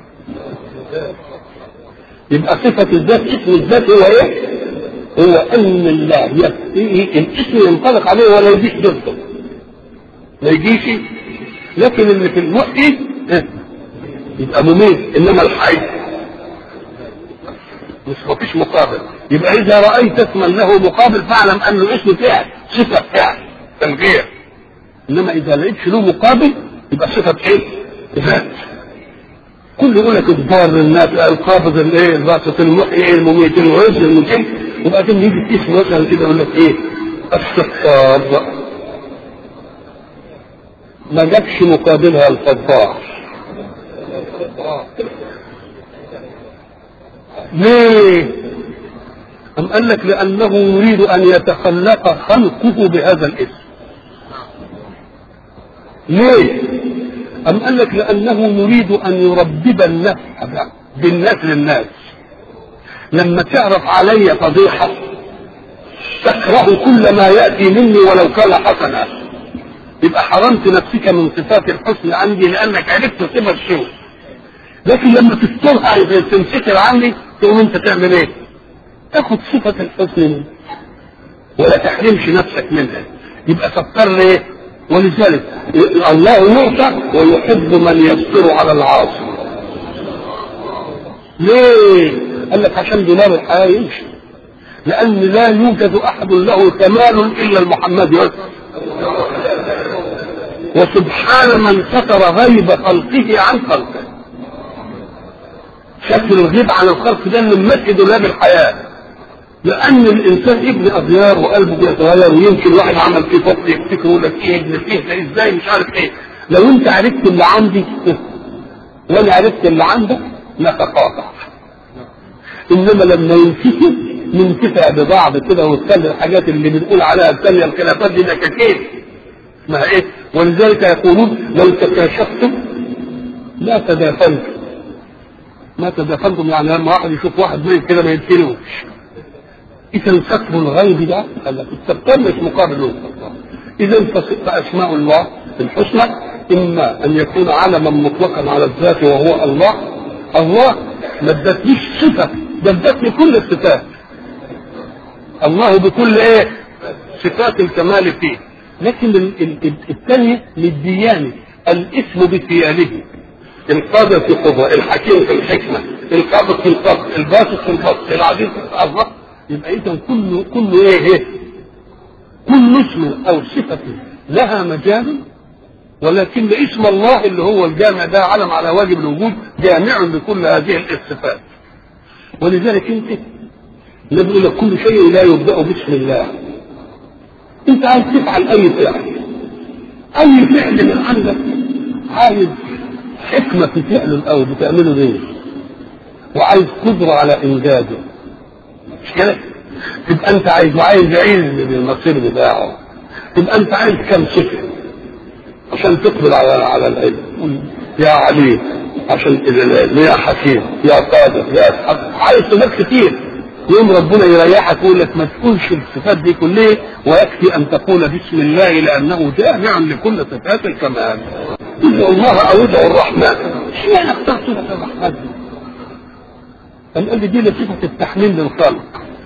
يبقى صفة الذات اسم الذات هو ايه؟ هو ان الله يكفيه الاسم ينطلق عليه ولا يجيش ضده ما يجيش لكن اللي في المحيي يبقى مميت انما الحي مش مفيش مقابل يبقى اذا رايت اسما له مقابل فاعلم انه اسم فعل صفه فعل تنغير انما اذا لقيتش له مقابل يبقى صفه ايه؟ ذات كل يقول لك الضار الناس القابض الايه الباسط المحيي المميت المعز المجيب وبعدين يجي اسم مثلا كده يقول لك ايه؟ الستار ما جابش مقابلها الفضار ليه؟ أم قال لك لأنه يريد أن يتخلق خلقه بهذا الاسم ليه؟ أم قال لك لأنه يريد أن يربب النفس بالناس للناس لما تعرف علي فضيحة تكره كل ما يأتي مني ولو كان حسنا يبقى حرمت نفسك من صفات الحسن عندي لانك عرفت صفه السوء لكن لما تسترها تنسكر عني تقوم انت تعمل ايه؟ تاخد صفه الحسن منه ولا تحرمش نفسك منها يبقى تضطر ايه؟ ولذلك الله يعطى ويحب من يصبر على العاصي ليه؟ قال لك عشان دولار الحياه يمشي لأن لا يوجد أحد له كمال إلا المحمدي وسبحان من ستر غيب خلقه عن خلقه شكل الغيب عن الخلق ده اللي ممثل دولاب الحياة لأن الإنسان ابن أغيار وقلبه بيتغير ويمكن واحد عمل فيه فضل يفتكر يقول لك إيه ابن فيه ده إزاي مش عارف إيه لو أنت عرفت اللي عندي وأنا عرفت اللي عندك نتقاطع إنما لما ينتهي ننتفع ببعض كده ونخلي الحاجات اللي بنقول عليها الثانية الخلافات دي نكاكين اسمها ايه؟ ولذلك يقولون لو تكاشفتم لا تدافنتم ما تدافنتم يعني لما واحد يشوف واحد ميت كده ما يدفنوش اذا ستر الغيب ده قال لك الستار مش مقابل له اذا فاسماء الله الحسنى اما ان يكون علما مطلقا على الذات وهو الله الله ما ادتنيش صفه ده ادتني كل الصفات الله بكل ايه صفات الكمال فيه لكن الثانية للديانة الاسم بثياله القادر في القضاء الحكيم في الحكمة القابض في القبض الباسط في البسط العزيز في الله يبقى اذا كل كل ايه, إيه؟ كل اسم او صفة لها مجال ولكن اسم الله اللي هو الجامع ده علم على واجب الوجود جامع لكل هذه الصفات ولذلك انت نقول لك كل شيء لا يبدأ بسم الله انت عايز تفعل اي فعل اي فعل من عندك عايز حكمة في فعله الاول بتعمله ليه وعايز قدرة على انجازه مش كده تبقى انت عايز وعايز علم بالمصير بتاعه تبقى انت عايز كم صفة عشان تقبل على على العلم يا عليم عشان يا حكيم يا قادر يا أسحب عايز صفات كتير يوم ربنا يريحك ويقول لك ما تقولش الصفات دي كلها ويكفي ان تقول بسم الله لانه جامع لكل صفات الكمال. ادعوا الله او ادعوا الرحمن. اشمعنى اختار صفه الرحمن دي؟ قال قال لي دي صفه التحليل للخلق.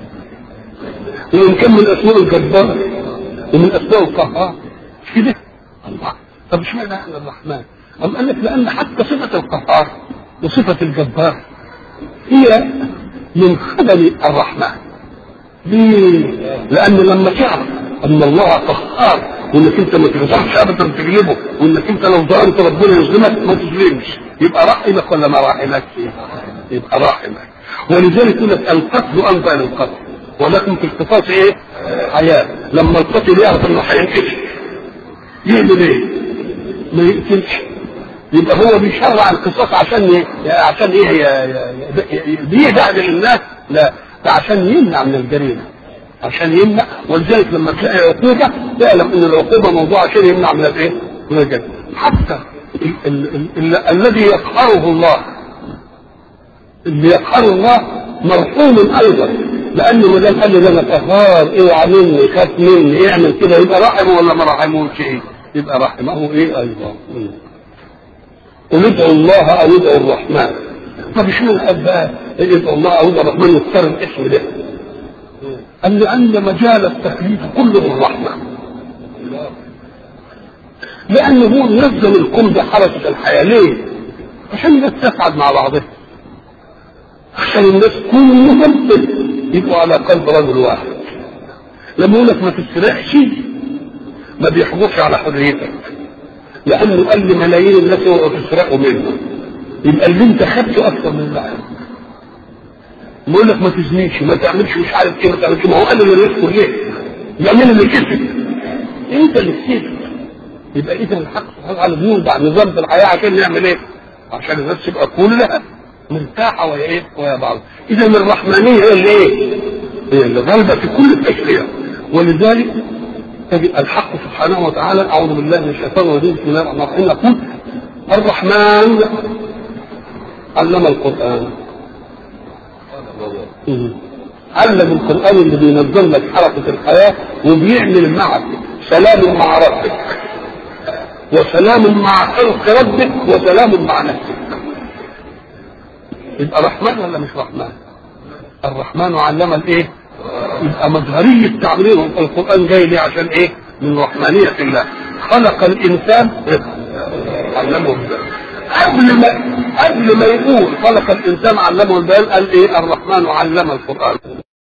وان كان من اسماء الجبار ومن اسماء القهار مش كده؟ الله طب اشمعنى احنا الرحمن؟ قام قال لك لان حتى صفه القهار وصفه الجبار هي من خلل الرحمن ليه؟ لأن لما تعرف أن الله قهار وإنك أنت ما تقدرش أبدا تغلبه وإنك أنت لو ظلمت ربنا يظلمك ما تظلمش يبقى رحمك ولا ما رحمك؟ يبقى رحمك ولذلك يقول لك القتل أنفع للقتل ولكن في القصاص إيه؟ حياة لما القتل يعرف إنه هينقتل يعمل إيه؟ ما يقتلش يبقى هو بيشرع القصاص عشان ايه؟ عشان ايه بيهدع للناس؟ لا ده عشان يمنع من الجريمه عشان يمنع ولذلك لما تلاقي عقوبه تعلم ان العقوبه موضوع عشان يمنع من الايه؟ من الجريمه حتى ال ال ال ال الذي يقهره الله اللي يقهر الله مرحوم ايضا لانه ما دام قال لي ده انا قهار اوعى مني خاف مني اعمل كده يبقى رحمه ولا ما رحموش ايه؟ يبقى رحمه ايه ايضا؟ قل ادعوا الله او ادعوا الرحمن طب اشمعنى قال بقى ادعوا الله او ادعوا الرحمن يختار الاسم ده قال لان مجال التكليف كله الرحمه لانه هو منزل الكون بحركه الحياه ليه؟ عشان الناس تسعد مع بعضها عشان الناس كلهم يبقوا على قلب رجل واحد لما يقول لك ما تستريحش ما بيحجرش على حريتك لانه قال لملايين الناس اوعوا تسرقوا منه يبقى اللي انت خدته اكثر من اللي بيقول لك ما تزنيش ما تعملش مش عارف ايه ما تعملش ما هو قال اللي يذكر ليه؟ يعمل اللي كسب انت اللي كسبت يبقى اذا الحق سبحانه وتعالى بيوضع نظام في الحياه عشان نعمل ايه؟ عشان الناس تبقى كلها مرتاحه ويا ايه؟ ويا بعض اذا الرحمانيه هي اللي ايه؟ هي اللي غالبه في كل التشريع ولذلك تجد الحق سبحانه وتعالى اعوذ بالله من الشيطان الرجيم بسم الله الرحمن الرحيم يقول الرحمن علم القران علم القران اللي بينظم لك حركه الحياه وبيعمل معك سلام مع ربك وسلام مع خلق ربك وسلام مع نفسك يبقى رحمن ولا مش رحمن الرحمن علم الايه يبقى مظهرية تعبيره القرآن جاي ليه عشان ايه من رحمانية الله خلق الإنسان علمه البيان قبل ما قبل ما يقول خلق الإنسان علمه البيان قال ايه الرحمن علم القرآن